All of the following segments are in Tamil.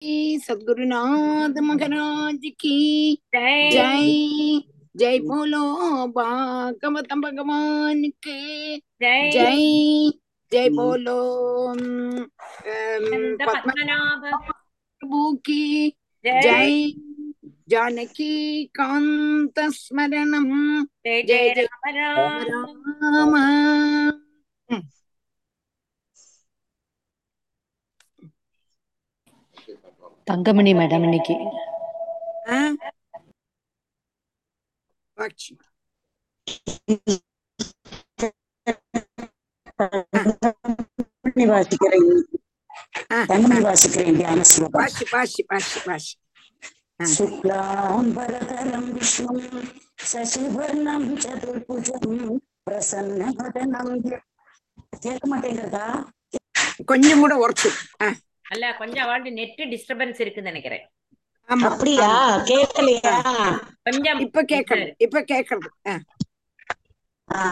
सदगुरुनाथ महाराज की जय जय जय बोलो भागवत भगवान के जय जय जय बोलो अम, अम, नंद पद्म पद्मनाभ प्रभु की जय जय जानकी कांत स्मरणम जय जय जय जय राम राम राम தங்கமணி மேடம் இன்னைக்கு ஆ? வாட்சி. தங்கமணி வாசிக்கிறேன் ஆ, தங்கமணி ஆ. வாசிக்கிறேன் தியான ஸ்லோகம் வாசி வாசி வாசி வாசி ஆ. शुक्लाम्बरधरं विष्णुं शशिवर्णं चतुर्भुजं प्रसन्नवदनं கேட்க மாட்டேங்கிறதா கொஞ்சம் கூட உரைச்சு ஆ, அல்ல கொஞ்சம் அவாழ்ந்து நெட் டிஸ்டர்பன்ஸ் இருக்குன்னு நினைக்கிறேன் ஆமா அப்படியா ஆமா. கேட்கலையா கொஞ்சம் இப்ப கேக்குறது இப்ப கேக்குறது ஆ, ஆ.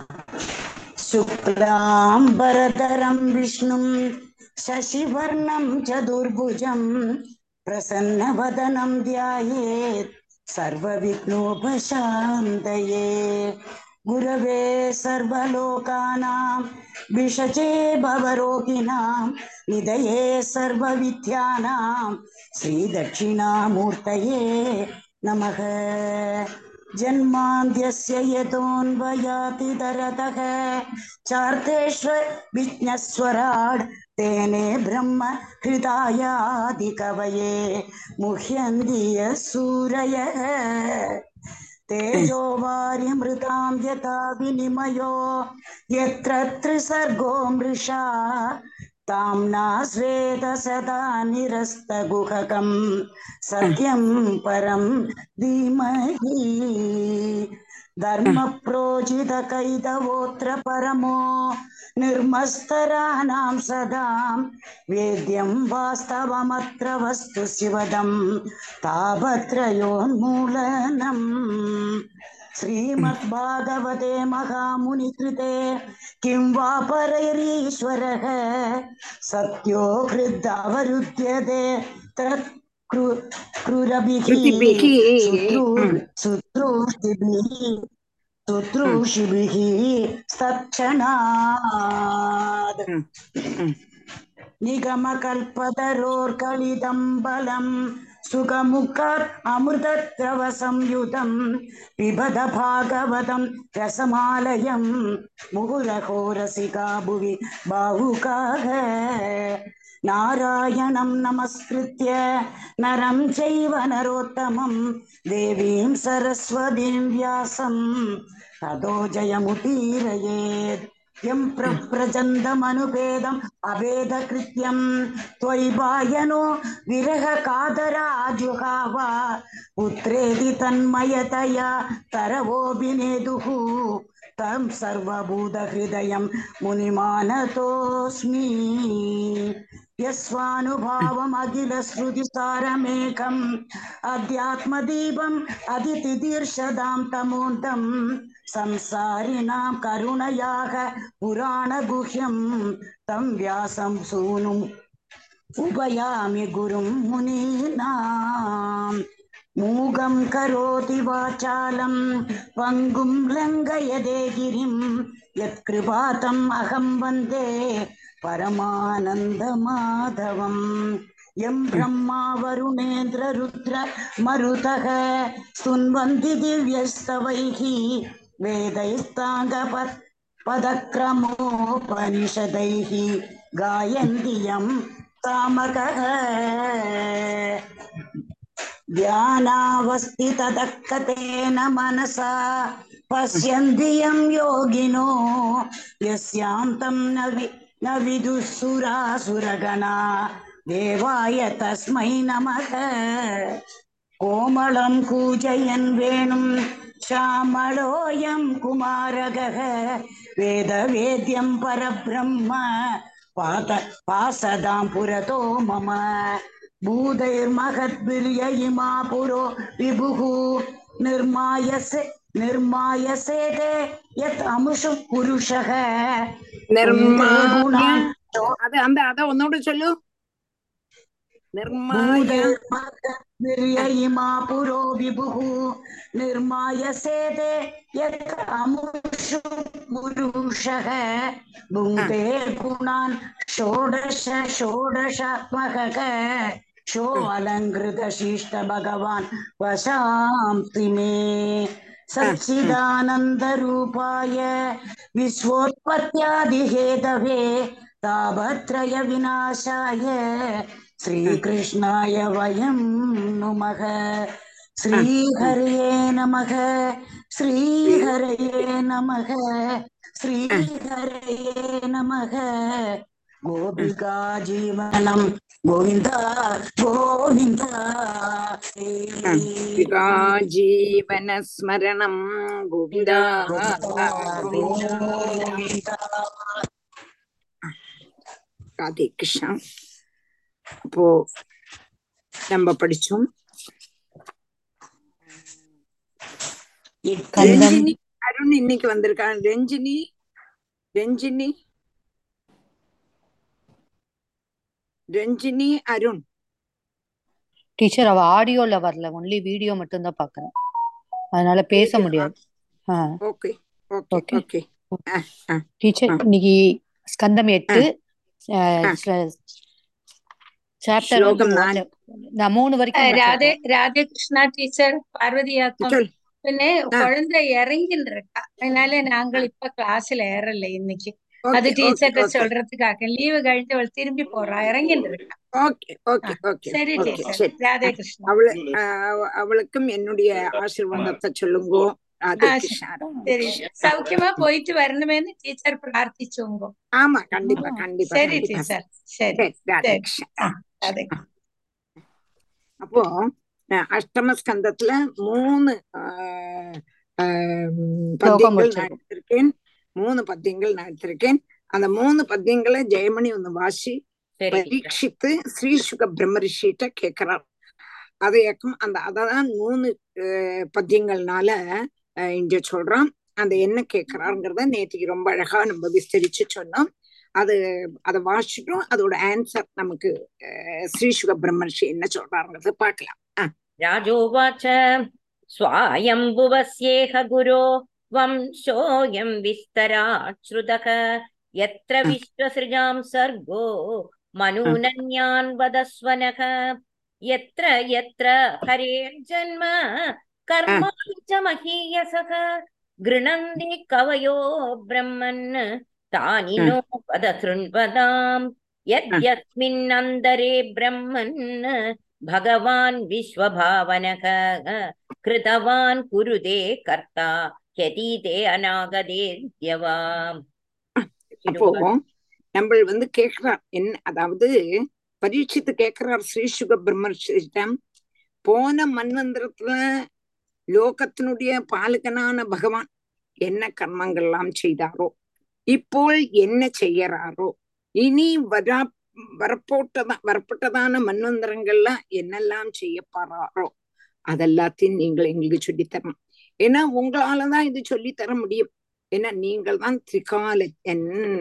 शुक्लाम्बरधरं विष्णुं शशिवर्णं चतुर्भुजं प्रसन्नवदनं ध्यायेत् सर्वविघ्नोपशान्तये गुरवे सर्वलोकानां विषजे भवरोगिणां निधये सर्वविद्यानां श्रीदक्षिणामूर्तये नमः जन्मान्द्यस्य यतोऽन्वयाति दरतः चार्तेष्व विज्ञस्वराड् तेने ब्रह्म हृदायादिकवये मुह्यन्ति यः सूरयः तेजो वार्यमृतां यथा विनिमयो यत्र त्रिसर्गो मृषा ताम्ना स्वेद सदा निरस्तगुहकं सत्यं परं धीमहि धर्मप्रोजितकैतवोऽत्र परमो निर्मस्तराणां सदा वेद्यं वास्तवमत्र वस्तु शिवदं तापत्रयोन्मूलनम् श्रीमद्भागवते महामुनिकृते किं वा परैरीश्वरः सत्यो हृदवरुध्यते तत् क्रू- क्रूरभिः कृतिभिः शुत्रु- ம், शुश्रूषिभिः ம், शुश्रूषिभिः सक्षणात् ம், ம். निगमकल्पतरोर्कलितं बलं सुखमुखात् अमृतद्रवसंयुतं पिबद भागवतं रसमालयं मुहुरहो रसिका भुवि बाहुकाः नारायणं नमस्कृत्य नरं चैव नरोत्तमं देवीं सरस्वतीं व्यासं ततो जयमुदीरयेत् यं प्रव्रजन्तमनुपेदम् अभेदकृत्यं त्वयि वायनो विरहकादराजुहाव पुत्रेति तन्मयतया तरवोऽभिनेदुः तं सर्वभूतहृदयं मुनिमानतोऽस्मि यस्वानुभावमखिलश्रुतिसारमेकम् अध्यात्मदीपम् अदितिदीर्षदां तमोन्दं संसारिणां करुणयाः पुराणगुह्यं तं व्यासं सूनुम् उपयामि गुरुं मुनीनाम् मूगं करोति वाचालं पङ्गुं लङ्घयदे गिरिं यत्कृपातम् अहं वन्दे परमानन्दमाधवम् यं ब्रह्मा वरुणेन्द्ररुद्र मरुतः स्तुन्वन्ति दिव्यस्तवैः वेदैस्ताङ्गपत् पदक्रमोपनिषदैः गायन्ति यं कामकः ध्यानावस्थिततः कतेन मनसा पश्यन्ति यं योगिनो यस्यां तं न वि न विदुः सुरासुरगणा देवाय तस्मै नमः कोमलं कूजयन् वेणुं श्यामलोऽयं कुमारगः वेदवेद्यं परब्रह्म पात पासदां पुरतो मम भूतैर्महद्भिर्य इमा पुरो विभुः निर्मायसे निर्मायसेते यत् अमुषु पुरुषः कुन्ते നിർമാല്യ गुणान् അത് அந்த അത ഒന്നുകൂടെ ചൊല്ലു निर्माय निर्ययिमा पुरो विभुः निर्मायसेते यत् अमुषु पुरुषः भुङ्क्ते गुणान् षोडश षोडशात्मकः शो अलङ्कृतशिष्ट भगवान् वशांसि मे सच्चिदानन्दरूपाय विश्वोत्पत्त्यादिहेतवे तापत्रय विनाशाय श्रीकृष्णाय वयं नुमः श्रीहरये नमः श्रीहरये नमः श्रीहरये नमः गोपिका जीवनं गोविन्द गोविन्द पिता जीवनस्मरणं गोविन्द ராதே கிருஷ்ணா அப்போ நம்ம படிச்சோம் ரஞ்சினி அருண் இன்னைக்கு வந்திருக்கான் ரஞ்சினி ரஞ்சினி ரஞ்சினி அருண் டீச்சர் அவ ஆடியோல வரல ஒன்லி வீடியோ மட்டும் தான் பாக்குறேன் அதனால பேச Video, முடியாது ஆ okay okay Okay. Okay teacher ஆ. இன்னைக்கு ஸ்கந்தம் எட்டு ஆ. சாப்டர் ஸ்லோகம் நாலு. நான் மூணு வரைக்கும் ராதே படிச்சிருக்கோம். ராதே கிருஷ்ணா டீச்சர் பார்வதியாக்கம் சொல் പിന്നെ ஆ. குழந்தை இறங்கின்னு இருக்கா அதனால நாங்கள் இப்ப கிளாஸ்ல ஏறல இன்னைக்கு அது ஓகே ஓகே டீச்சர்ட்ட ஓகே சொல்றதுக்காக லீவு கழிஞ்சு அவள் திரும்பி போறா இறங்கின்னு இருக்கா ஓகே ஓகே ஓகே சரி ஓகே டீச்சர் சரி ராதே கிருஷ்ணா அவளு அவ- அவளுக்கும் என்னுடைய ஆசீர்வாதத்தை சொல்லுங்கோ ராதே ஆ, கிருஷ்ணா சரி சௌக்கியமா போயிட்டு வரணுமேன்னு டீச்சர் பிரார்த்திச்சோங்க ஆமா கண்டிப்பா கண்டிப்பா சரி கண்டிப்பா டீச்சர் சரி சரி ராதே சரி. கிருஷ்ணா ராதே அப்போ அஹ், அஷ்டம ஸ்கந்தத்துல மூணு ஆஹ், ஆஹ், பத்தியங்கள் முடிச்சிருக்கோம். நான் எடுத்திருக்கேன் மூணு பத்தியங்கள் நான் எடுத்திருக்கேன் அந்த மூணு பத்தியங்களை ஜெயமணி ஒண்ணு வாசி சரி பரீட்சித்து ஸ்ரீசுக பிரம்மரிஷிட்ட கேக்குறார் அதையக்கும் அந்த அததான் மூணு அஹ், பத்தியங்கள்னால அஹ், இங்க சொல்றான் அந்த என்ன கேக்குறாருங்கிறத நேற்றுக்கு ரொம்ப அழகா நம்ம விஸ்தரிச்சு சொன்னோம் அது அதை வாசிச்சிட்டும் அதோட ஆன்சர் நமக்கு அஹ், ஸ்ரீசுக பிரம்மர்ஷி என்ன சொல்றாருங்கிறத பார்க்கலாம் राजोवाच स्वायम्भुवस्येह गुरो वंशोऽयं विस्तरात् श्रुतः यत्र हाँ। विश्वसृजां सर्गो मनूनन्यान् वदस्वनः यत्र यत्र हरेर्जन्म कर्माणि च महीयसः गृह्णन्ति कवयो ब्रह्मन् तानि नो वद शृण्वताम् यद्यस्मिन्नन्तरे ब्रह्मन् भगवान् विश्वभावनः कृतवान् कुरुते कर्ता ह्यतीते अनागते द्यवाम् அப்போ நம்ம வந்து கேக்குறார் என்ன அதாவது பரீட்சித்து கேக்குறார் ஸ்ரீசுக பிரம்மர்ஷிடம் போன மன்வந்திரத்துல லோகத்தினுடைய பாலகனான பகவான் என்ன கர்மங்கள்லாம் செய்தாரோ இப்போ என்ன செய்யறாரோ இனி வரா வரப்போட்டதா வரப்பட்டதான மன்வந்திரங்கள்ல என்னெல்லாம் செய்ய போறாரோ அதெல்லாத்தையும் நீங்கள் எங்களுக்கு சொல்லித்தரணும் ஏன்னா உங்களாலதான் இது சொல்லித்தர முடியும் ஏன்னா நீங்கள் தான் திரிகாலன்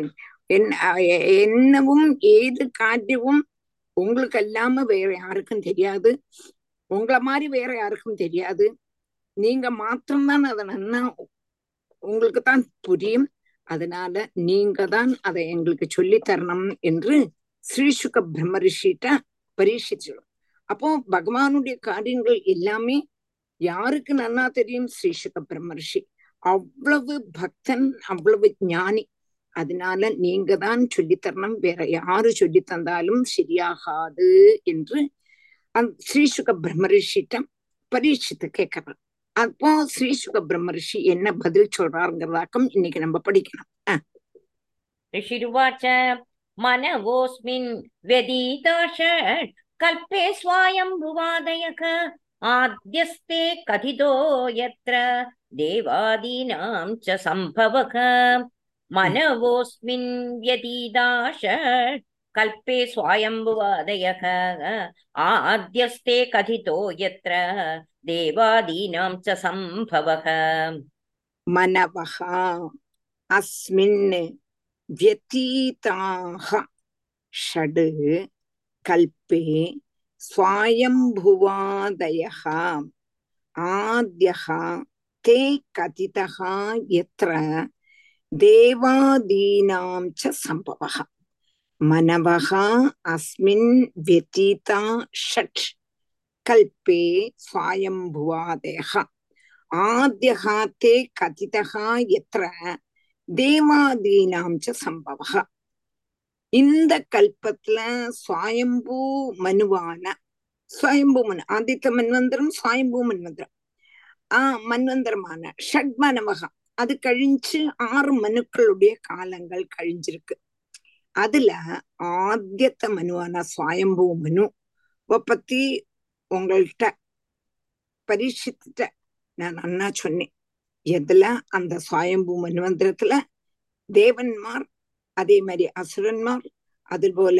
என்னவும் ஏது காரியவும் உங்களுக்கு அல்லாம வேற யாருக்கும் தெரியாது உங்களை மாதிரி வேற யாருக்கும் தெரியாது நீங்க மாத்திரம்தான் அதை நன்னா உங்களுக்கு தான் புரியும் அதனால நீங்க தான் அதை எங்களுக்கு சொல்லி தரணும் என்று ஸ்ரீசுக பிரம்மரிஷிட்ட பரீட்சிச்சிடும் அப்போ பகவானுடைய காரியங்கள் எல்லாமே யாருக்கு நன்னா தெரியும் ஸ்ரீசுக பிரம்மரிஷி அவ்வளவு பக்தன் அவ்வளவு ஞானி அதனால நீங்க தான் சொல்லித்தரணும் வேற யாரு சொல்லி தந்தாலும் சரியாகாது என்று அந்த ஸ்ரீசுக பிரம்மரிஷிட்டம் பரீட்சித்து கேட்கிறார் அப்போ ஸ்ரீசுக பிரம்மரிஷி என்ன பதில் சொல்றாருங்கிறதாக்கம் இன்னைக்கு நம்ம படிக்கணும் ஆஹ் ऋषिरुवाच मनवोऽस्मिन् व्यतीताश कल्पे स्वायम्भुवादयः आद्यस्ते कथितो यत्र देवादीनां च सम्भवः मनवोऽस्मिन् व्यतीताश कल्पे स्वायम्भुवादयः आद्यस्ते कथितो यत्र देवादीनां च सम्भवः मनवः अस्मिन् व्यतीताः षड् कल्पे स्वायम्भुवादयः आद्यः ते कथितः यत्र देवादीनां च सम्भवः मनवः अस्मिन् व्यतीता षट् कल्पे स्वायम्भुवादयः आद्यः ते कथितः यत्र தேவாதீனாம் ச சம்பவ இந்த கல்பத்துல சுவாயம்பூ மனுவான சுவயம்பூ மனு ஆதித்த மன்வந்திரம் சுவாயம்பூ மன்வந்திரம் ஆஹ் மன்வந்திரமான ஷட்மனவகம் அது கழிஞ்சு ஆறு மனுக்களுடைய காலங்கள் கழிஞ்சிருக்கு அதுல ஆத்தியத்த மனுவான சுவாயம்பூ மனு பத்தி உங்கள்கிட்ட பரீட்சித்துட்ட நான் அண்ணா சொன்னேன் எதுல அந்த சுவாயம்பூ மன்வந்திரத்துல தேவன்மார் அதே மாதிரி அசுரன்மார் அதுபோல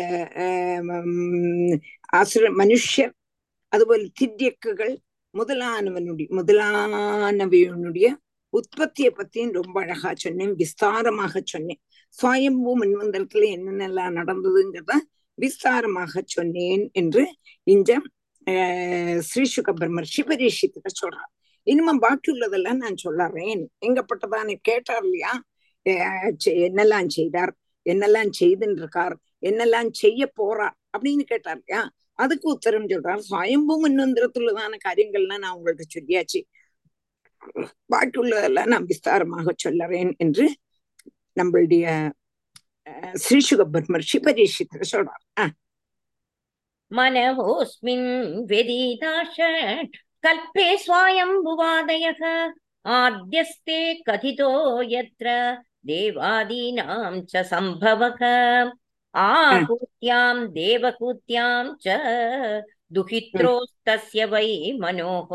அசுர மனுஷர் அதுபோல திரியக்குகள் முதலானவனுடைய முதலானவையனுடைய உற்பத்தியை பத்தியும் ரொம்ப அழகா சொன்னேன் விஸ்தாரமாக சொன்னேன் சுவாயம்பூ மன்வந்திரத்துல என்னென்னலாம் நடந்ததுங்கிறத விஸ்தாரமாக சொன்னேன் என்று இந்த ஸ்ரீசுக பிரம்மர்ஷி பரீட்சித்துட்ட சொல்றார் இனிமே பாக்கி உள்ளதெல்லாம் நான் சொல்லறேன் எங்கப்பட்டதானே கேட்டார் இல்லையா என்னெல்லாம் செய்தார் என்னெல்லாம் செய்துன்னு இருக்கார் என்னெல்லாம் செய்ய போறார் அப்படின்னு கேட்டார் இல்லையா அதுக்கு உத்தரம் சொல்றார் சுவயம்பூ மன்வந்திரத்துள்ளதான காரியங்கள்லாம் நான் உங்கள்ட்ட சொல்லியாச்சு பாக்கி உள்ளதெல்லாம் நான் விஸ்தாரமாக சொல்லறேன் என்று நம்மளுடைய ஸ்ரீசுக பிரம்மர்ஷி பரீட்சித்த சொல்றார் ஆஹ் मनवोऽस्मिन् व्यदीताषट् कल्पे स्वायम्भुवादयः आद्यस्ते कथितो यत्र देवादीनां च सम्भवः आहूत्यां देवहूत्यां च दुहित्रोस्तस्य वै मनोः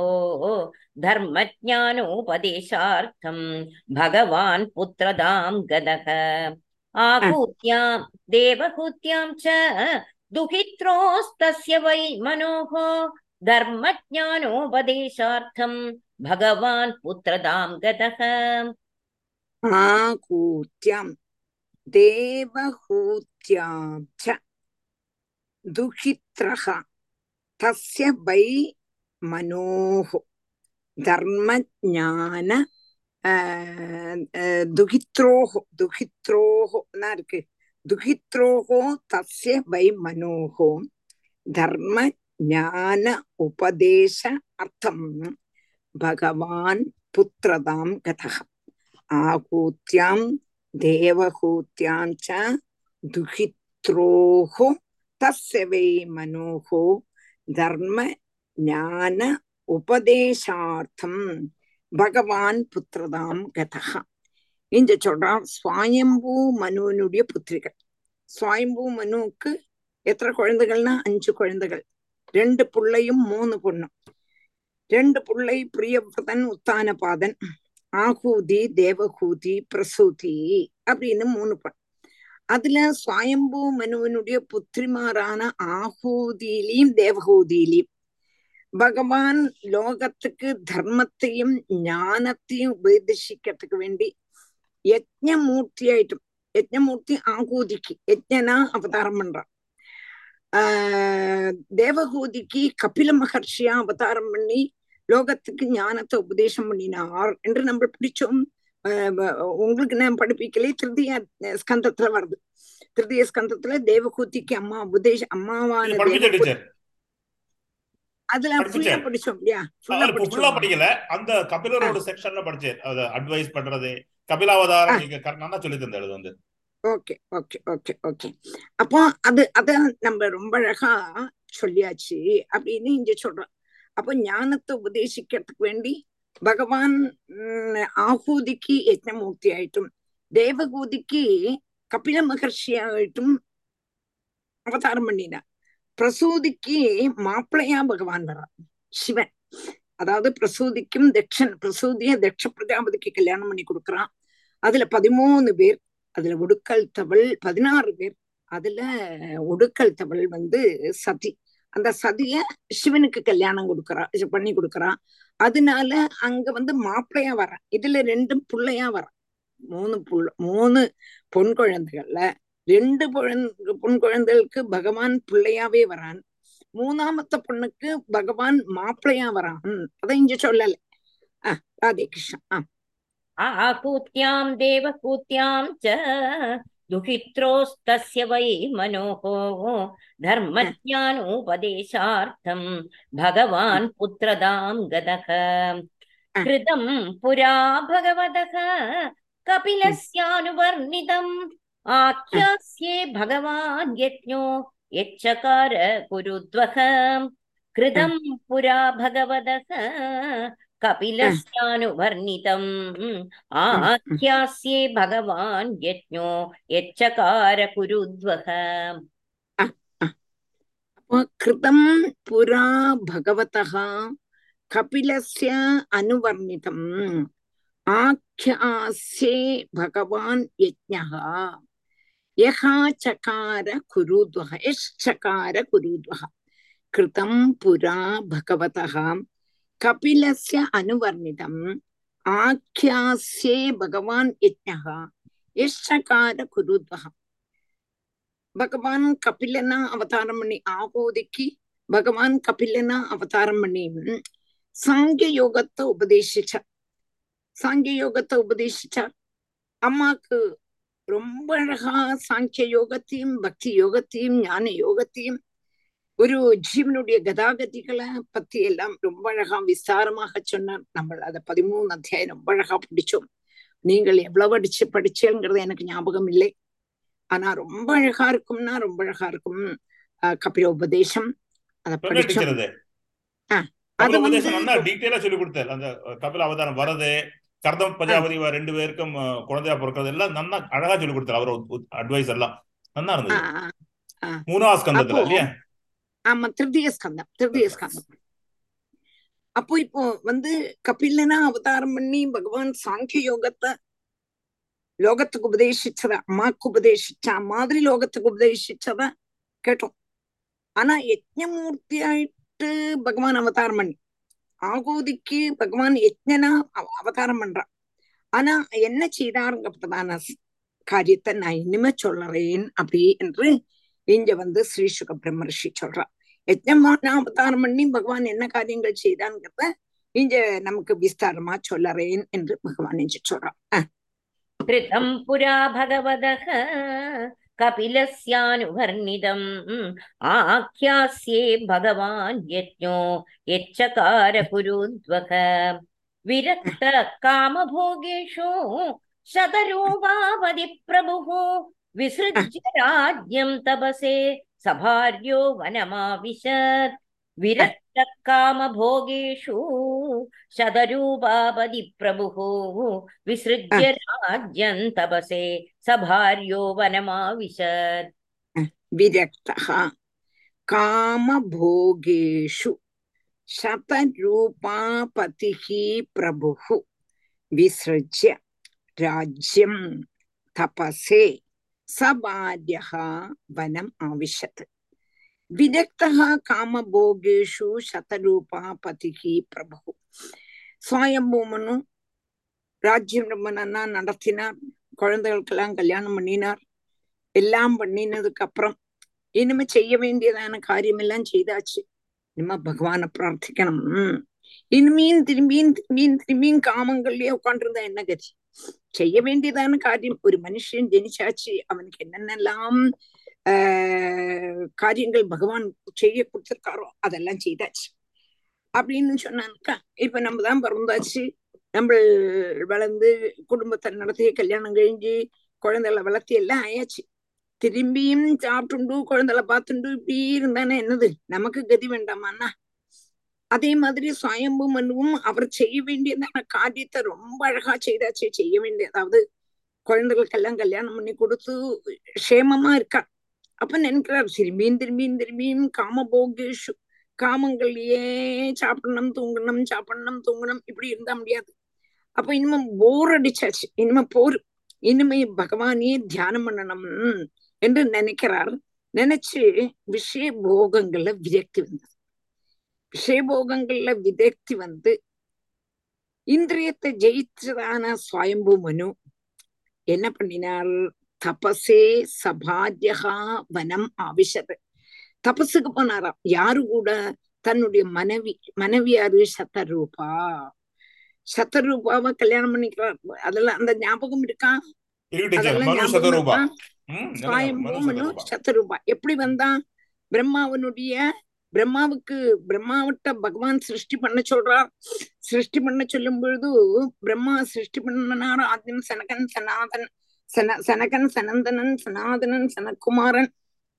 धर्मज्ञानोपदेशार्थं भगवान् पुत्रदां गदः आहूत्यां देवहूत्यां च दुहित्रोस्तस्य वै मनोः धर्मज्ञानोपदेशार्थं भगवान् पुत्रदां गतः आकूत्यां देवहूत्यां च दुहित्रः तस्य वै मनोः धर्मज्ञान दुहित्रोः दुहित्रोः இருக்கு दुहित्रोः तस्य वै मनोः धर्म ज्ञान उपदेश अर्थं भगवान् पुत्रदां गतः आहूत्यां देवहूत्यां च दुहित्रोः तस्य वै मनोः धर्म ज्ञान उपदेशार्थं भगवान् पुत्रदां गतः இங்க சொல்றான் சுவாயம்பூ மனுவனுடைய புத்திரிகள் சுவாயம்பூ மனுவுக்கு எத்தனை குழந்தைகள்னா அஞ்சு குழந்தைகள் ரெண்டு புள்ளையும் மூணு பொண்ணும் ரெண்டு புள்ளை பிரியவிரதன் உத்தானபாதன் ஆகூதி தேவகூதி பிரசூதி அப்படின்னு மூணு பொண் அதுல சுவாயம்பூ மனுவனுடைய புத்திரிமாரான ஆகூதியிலையும் தேவகூதியிலையும் பகவான் லோகத்துக்கு தர்மத்தையும் ஞானத்தையும் உபதேசிக்கிறதுக்கு வேண்டி யஜ்ஞமூர்த்தியாயிட்டும் யஜ்ஞமூர்த்தி ஆகூதிக்கு யஜ்ஞனா அவதாரம் பண்றான் ஆஹ் தேவகூதிக்கு கபில மகர்ஷியா அவதாரம் பண்ணி லோகத்துக்கு ஞானத்தை உபதேசம் பண்ணினார் என்று நம்ம பிடிச்சோம் உங்களுக்கு நான் படிப்பிக்கலே திருதிய ஸ்கந்தத்துல வருது திருதிய ஸ்கந்தத்துல தேவகூதிக்கு அம்மா உபதேச அம்மாவான அதுல ஃபுல்லா படிச்சோம் இல்லையா ஃபுல்லா படிக்கல அந்த கபிலரோட செக்ஷன்ல படிச்சேன் அது அட்வைஸ் பண்றது கபிலாவதாரம் நீங்க கரெக்டா சொல்லி தந்தது வந்து ஓகே ஓகே ஓகே ஓகே அப்போ அது அத நம்ம ரொம்ப அழகா சொல்லியாச்சு அப்படின்னு இங்க சொல்றோம் அப்போ ஞானத்தை உபதேசிக்கிறதுக்கு வேண்டி பகவான் ஆகூதிக்கு யஜ்னமூர்த்தி ஆயிட்டும் தேவகூதிக்கு கபில மகர்ஷியாயிட்டும் அவதாரம் பண்ணினார் பிரசூதிக்கு மாப்பிள்ளையா பகவான் வர்றார் சிவன் அதாவது பிரசூதிக்கும் தட்சன் பிரசூதிய தட்ச பிரஜாபதிக்கு கல்யாணம் பண்ணி கொடுக்குறான் அதுல பதிமூணு பேர் அதுல ஒடுக்கல் தவள் பதினாறு பேர் அதுல ஒடுக்கல் தவள் வந்து சதி அந்த சதிய சிவனுக்கு கல்யாணம் கொடுக்கறா பண்ணி கொடுக்கறான் அதனால அங்க வந்து மாப்பிள்ளையா வரான் இதுல ரெண்டும் பிள்ளையா வரான் மூணு புள்ள மூணு பொன் குழந்தைகள்ல ரெண்டு பொன் குழந்தைகளுக்கு பகவான் பிள்ளையாவே வரான் மூணாமത്തെ பொண்ணுக்கு பகவான் மாப்பிள்ளையா வரான் அதை இங்க சொல்லல ஆஹ் ராதே கிருஷ்ணா ஆஹ் आकूत्यां देवकूत्यां च दुहित्रोस्तस्य वै मनोः धर्मज्ञानोपदेशार्थं भगवान् पुत्रदां गदः कृतं पुरा भगवतः कपिलस्यानुवर्णितम् आख्यास्ये भगवान् यज्ञो यच्चकार कुरुद्वः कृतं पुरा भगवतः कपिलस्यानुवर्णितम् आख्यास्ये भगवान् यज्ञो यच्चकार कुरुद्वः கிருதம் புரா பகவதः கபிலஸ்ய அனுவர்ணிதம் ஆख्यास्ये भगवान् यज्ञः यः चकार कुरुद्वः यश्चकार कुरुद्वः कृतं पुरा भगवतः कपिलस्य अनुवर्णितम् आख्यास्ये भगवान् यज्ञः यश्चकार कुरुद्वः பகவான் கபிலனா அவதாரம் பண்ணி ஆகோதிக்கு பகவான் கபிலனா அவதாரம் பண்ணி சாங்கிய யோகத்தை உபதேசிச்சார் சாங்கிய யோகத்தை உபதேசிச்சார் அம்மாக்கு ரொம்ப அழகா சாங்கிய யோகத்தையும் பக்தி யோகத்தையும் ஞான யோகத்தையும் ஒரு ஜீவனுடைய கதாகதிகளை பத்தி எல்லாம் ரொம்ப அழகா விஸ்தாரமாக சொன்னார் நம்ம அதை பதிமூணு அத்தியாயம் ரொம்ப அழகா பிடிச்சோம் நீங்கள் எவ்வளவு அடிச்சு படிச்சேங்கிறது எனக்கு ஞாபகம் இல்லை ஆனா ரொம்ப அழகா இருக்கும்னா ரொம்ப அழகா இருக்கும் கபில உபதேசம் அத படிச்சோம் அது அது வந்து உபதேசம் நல்லா டீட்டெயிலா சொல்லி கொடுத்தாரு அந்த கபில அவதாரம் வரது கர்தம் பிரஜாபதி இவ ரெண்டு பேருக்கும் குழந்தையா பிறக்கிறது எல்லாம் நல்லா அழகா சொல்லி கொடுத்தாரு அவர் அட்வைஸ் எல்லாம் நல்லா இருந்தது மூணாவது ஸ்கந்தத்துல இல்லையா ஆமா திருதிய ஸ்கந்தம் திருதிய ஸ்கந்தம் அப்போ இப்போ வந்து கபிலனா அவதாரம் பண்ணி பகவான் சாங்கிய யோகத்தை லோகத்துக்கு உபதேசிச்சத அம்மாக்கு உபதேசிச்ச மாதிரி லோகத்துக்கு உபதேசிச்சத கேட்டோம் ஆனா யஜ்ஞமூர்த்தி ஆயிட்டு பகவான் அவதாரம் பண்ணி ஆகோதிக்கு பகவான் யஜ்ஞனா அவதாரம் பண்றான் ஆனா என்ன செய்தாருங்கப்பட்டதான காரியத்தை நான் இனிமே சொல்றேன் அப்படி என்று இங்க வந்து ஸ்ரீ சுக பிரம்மர்ஷி சொல்றான் யஜ்ஞமான அவதாரம் பண்ணி பகவான் என்ன காரியங்கள் செய்தான்ங்கிறத இங்க நமக்கு விஸ்தாரமா சொல்லறேன் என்று பகவான் இங்க சொல்றான் कृतं पुरा भगवतः कपिलस्यानुवर्णितम् आख्यास्ये भगवान् यज्ञो यच्चकार कुरुद्वः विरक्त कामभोगेषु शतरूपावधि प्रभुः विसृज्य राज्यं तपसे सभार्यो वनमाविशत् विरक्तकामभोगेषु शतरूपापदि प्रभुः विसृज्य राज्यं तपसे सभार्यो वनमाविशत् विरक्तः कामभोगेषु शतरूपापतिः प्रभुः विसृज्य राज्यं तपसे सभार्यः वनम् आविशत् விதக்தா காமபோகேஷு சதரூபா பதிகி பிரபு சுவாயம்பூமனு ராஜ்யம் ரொம்ப நன்னா நடத்தினார் குழந்தைகளுக்கெல்லாம் கல்யாணம் பண்ணினார் எல்லாம் பண்ணினதுக்கு அப்புறம் இனிமே செய்ய வேண்டியதான காரியம் எல்லாம் செய்தாச்சு இனிமே பகவான பிரார்த்திக்கணும் இனிமையும் திரும்பியும் திரும்பியும் திரும்பியும் காமங்கள்லயே உட்காண்டிருந்தா என்ன கதி செய்ய வேண்டியதான காரியம் ஒரு மனுஷன் ஜனிச்சாச்சு அவனுக்கு என்னென்னலாம் ஆஹ் காரியங்கள் பகவான் செய்ய கொடுத்திருக்காரோ அதெல்லாம் செய்தாச்சு அப்படின்னு சொன்னாக்கா இப்ப நம்ம தான் பிறந்தாச்சு நம்ம வளர்ந்து குடும்பத்தை நடத்தி கல்யாணம் கழிஞ்சு குழந்தைகளை வளர்த்தி எல்லாம் ஆயாச்சு திரும்பியும் சாப்பிட்டுண்டு குழந்தைகளை பார்த்துண்டு இப்படி இருந்தானே என்னது நமக்கு கதி வேண்டாமாண்ணா அதே மாதிரி சுயம்பு மனுவும் அவர் செய்ய வேண்டியதான காரியத்தை ரொம்ப அழகா செய்தாச்சு செய்ய வேண்டிய அதாவது குழந்தைகளுக்கெல்லாம் கல்யாணம் பண்ணி கொடுத்து க்ஷேமமா இருக்கா அப்ப நினைக்கிறார் திரும்பியும் திரும்பியும் திரும்பியும் காமபோகேஷு காமங்கள்லயே சாப்பிடணும் தூங்கணும் சாப்பிடணும் தூங்கணும் இப்படி இருந்தா முடியாது அப்ப இனிமே போர் அடிச்சாச்சு இனிமே போர் இனிமே பகவானே தியானம் பண்ணணும் என்று நினைக்கிறார் நினைச்சு விஷய போகங்கள்ல விரக்தி வந்தது விஷய போகங்கள்ல விரக்தி வந்து இந்திரியத்தை ஜெயிச்சதான சுவயம்பு மனு என்ன பண்ணினார் தபசே சபாத்யகா வனம் ஆவிஷது தபஸுக்கு போனாராம் யாரு கூட தன்னுடைய மனைவி மனைவி யாரு சத்தரூபா சத்தரூபாவை கல்யாணம் பண்ணிக்கிறார் அதெல்லாம் அந்த ஞாபகம் இருக்கா இருக்கு டீச்சர் அதெல்லாம் மனு ஞாபகம் சதரூபா இருக்கா ம் எனக்கு சுவாயம்பூ மனு மனு சதரூபா சத்தரூபா எப்படி வந்தான் பிரம்மாவனுடைய பிரம்மாவுக்கு பிரம்மாவிட்ட பகவான் சிருஷ்டி பண்ண சொல்றார் சிருஷ்டி பண்ண சொல்லும் பொழுது பிரம்மா சிருஷ்டி பண்ணனார் ஆദ്യം சனகன் சனாதன் சன சனகன் சனந்தனன் சனாதனன் சனகுமாரன்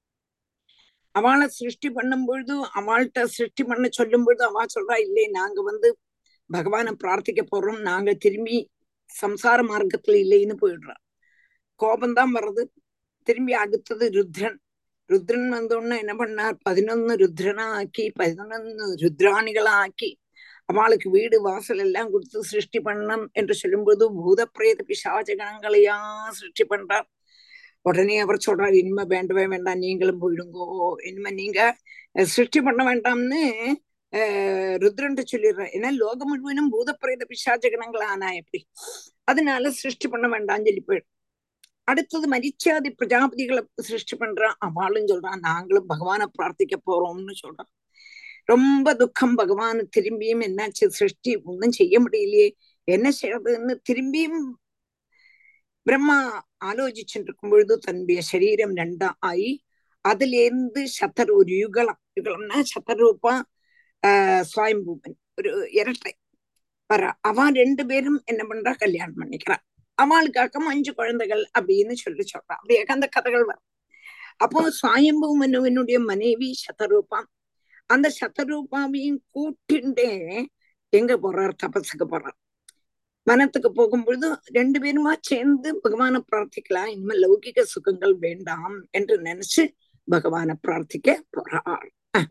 அவளை சிருஷ்டி பண்ணும் பொழுது அவள்கிட்ட சிருஷ்டி பண்ண சொல்லும் பொழுது அவ சொல்றா இல்லை நாங்க வந்து பகவானை பிரார்த்திக்க போறோம் நாங்க திரும்பி சம்சார மார்க்கத்துல இல்லைன்னு போயிடுறா கோபம்தான் வர்றது திரும்பி அடுத்தது ருத்ரன் ருத்ரன் வந்தோடனே என்ன பண்ணார் பதினொன்னு ருத்ரனா ஆக்கி பதினொன்னு ருத்ராணிகளா ஆக்கி அவளுக்கு வீடு வாசல் எல்லாம் கொடுத்து சிருஷ்டி பண்ணணும் என்று சொல்லும்போது பூத பிரேத பிசாச்சகணங்களையா சிருஷ்டி பண்றார் உடனே அவர் சொல்றார் இனிமே வேண்டவே வேண்டாம் நீங்களும் போயிடுங்கோ இனிமே நீங்க அஹ், சிருஷ்டி பண்ண வேண்டாம்னு ஆஹ் ருத்ரன்ட்டு சொல்லிடுறேன் ஏன்னா லோகம் முழுவதும் பூத பிரேத பிசாச்சகணங்கள் ஆனா எப்படி அதனால சிருஷ்டி பண்ண வேண்டாம்னு சொல்லி போயிடும் அடுத்தது மரிச்சாதி பிரஜாபதிகளை சிருஷ்டி பண்றான் அவளும் சொல்றான் நாங்களும் பகவானை பிரார்த்திக்க போறோம்னு சொல்றான் ரொம்ப துக்கம் பகவான் திரும்பியும் என்னாச்சு சிருஷ்டி ஒன்றும் செய்ய முடியலையே என்ன செய்யறதுன்னு திரும்பியும் பிரம்மா ஆலோசிச்சுட்டு இருக்கும் பொழுது தன்னுடைய சரீரம் ரெண்டா ஆகி அதுல இருந்து சத்தர் ஒரு யுகலம் யுகலம்னா சத்தரூபா ஆஹ் சுவாயம்பூமன் ஒரு இரட்டை வர அவன் ரெண்டு பேரும் என்ன பண்றா கல்யாணம் பண்ணிக்கிறா அவளுக்காக அஞ்சு குழந்தைகள் அப்படின்னு சொல்லி சொல்றான் அப்படியே அந்த கதைகள் வரும் அப்போ சுவாயம்பூமனுவனுடைய மனைவி சதரூபா அந்த சதரூபாவையும் கூட்டிண்டே எங்க போறார் தபஸுக்கு போறார் வனத்துக்கு போகும்பொழுது ரெண்டு பேருமா சேர்ந்து பகவானை பிரார்த்திக்கலாம் இனிமேல் லௌகிக சுகங்கள் வேண்டாம் என்று நினைச்சு பகவானை பிரார்த்திக்க போறார்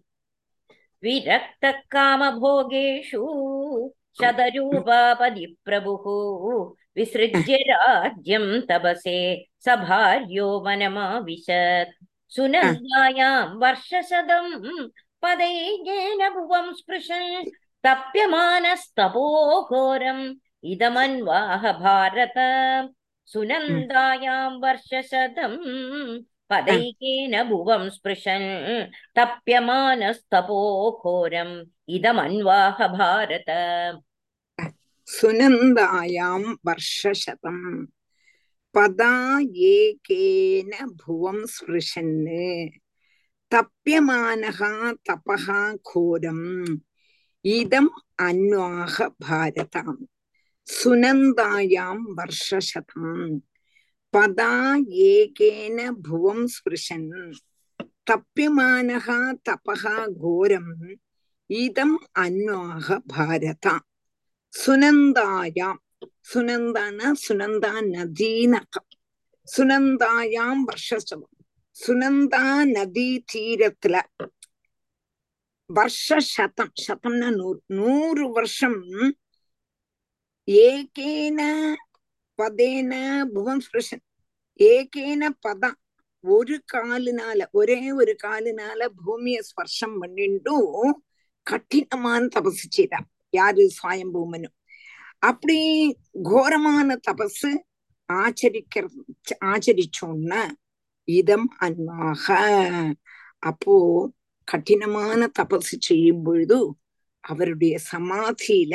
विरक्तः कामभोगेषु शतरूपापदिप्रभुः विसृज्य राज्यं तपसे स भार्यो वनमाविशत् सुनन्दायां वर्षशतं पदैजेन भुवं स्पृशन् तप्यमानस्तपोघोरम् इदमन्वाह भारत सुनन्दायां वर्षशतं पदैकेन भुवं स्पृशन् तप्यमानस्तपोघोरम् इदमन्वाह भारत सुनन्दायां वर्षशतं पदा एकेन भुवं स्पृशन् तप्यमानः तपः घोरम् इदम् अन्वाह भारताम् सुनन्दायां वर्षशतं पदा एकेन भुवं स्पृशन् तप्यमानः तपः घोरम् इदम् अन्वाह भारत சுனந்தாயாம் சுனந்தான சுனந்தா நதீனகம் சுனந்தாயாம் வருஷசம் சுனந்தா நதி தீரத்துல வருஷ சதம் சதம்னா நூறு நூறு வருஷம் ஏகேன பதேன புவம் ஸ்பிருஷன் ஏகேன பதம் ஒரு காலினால ஒரே ஒரு காலினால பூமிய ஸ்பர்ஷம் பண்ணிட்டும் கடினமான தபசு செய்தா யாரு சுவாயம்பூமனும் அப்படி கோரமான தபசு ஆச்சரிக்கிற ஆச்சரிச்சோன்னா இதம் அன்வாக அப்போ கடினமான தபசு செய்யும் பொழுது அவருடைய சமாதியில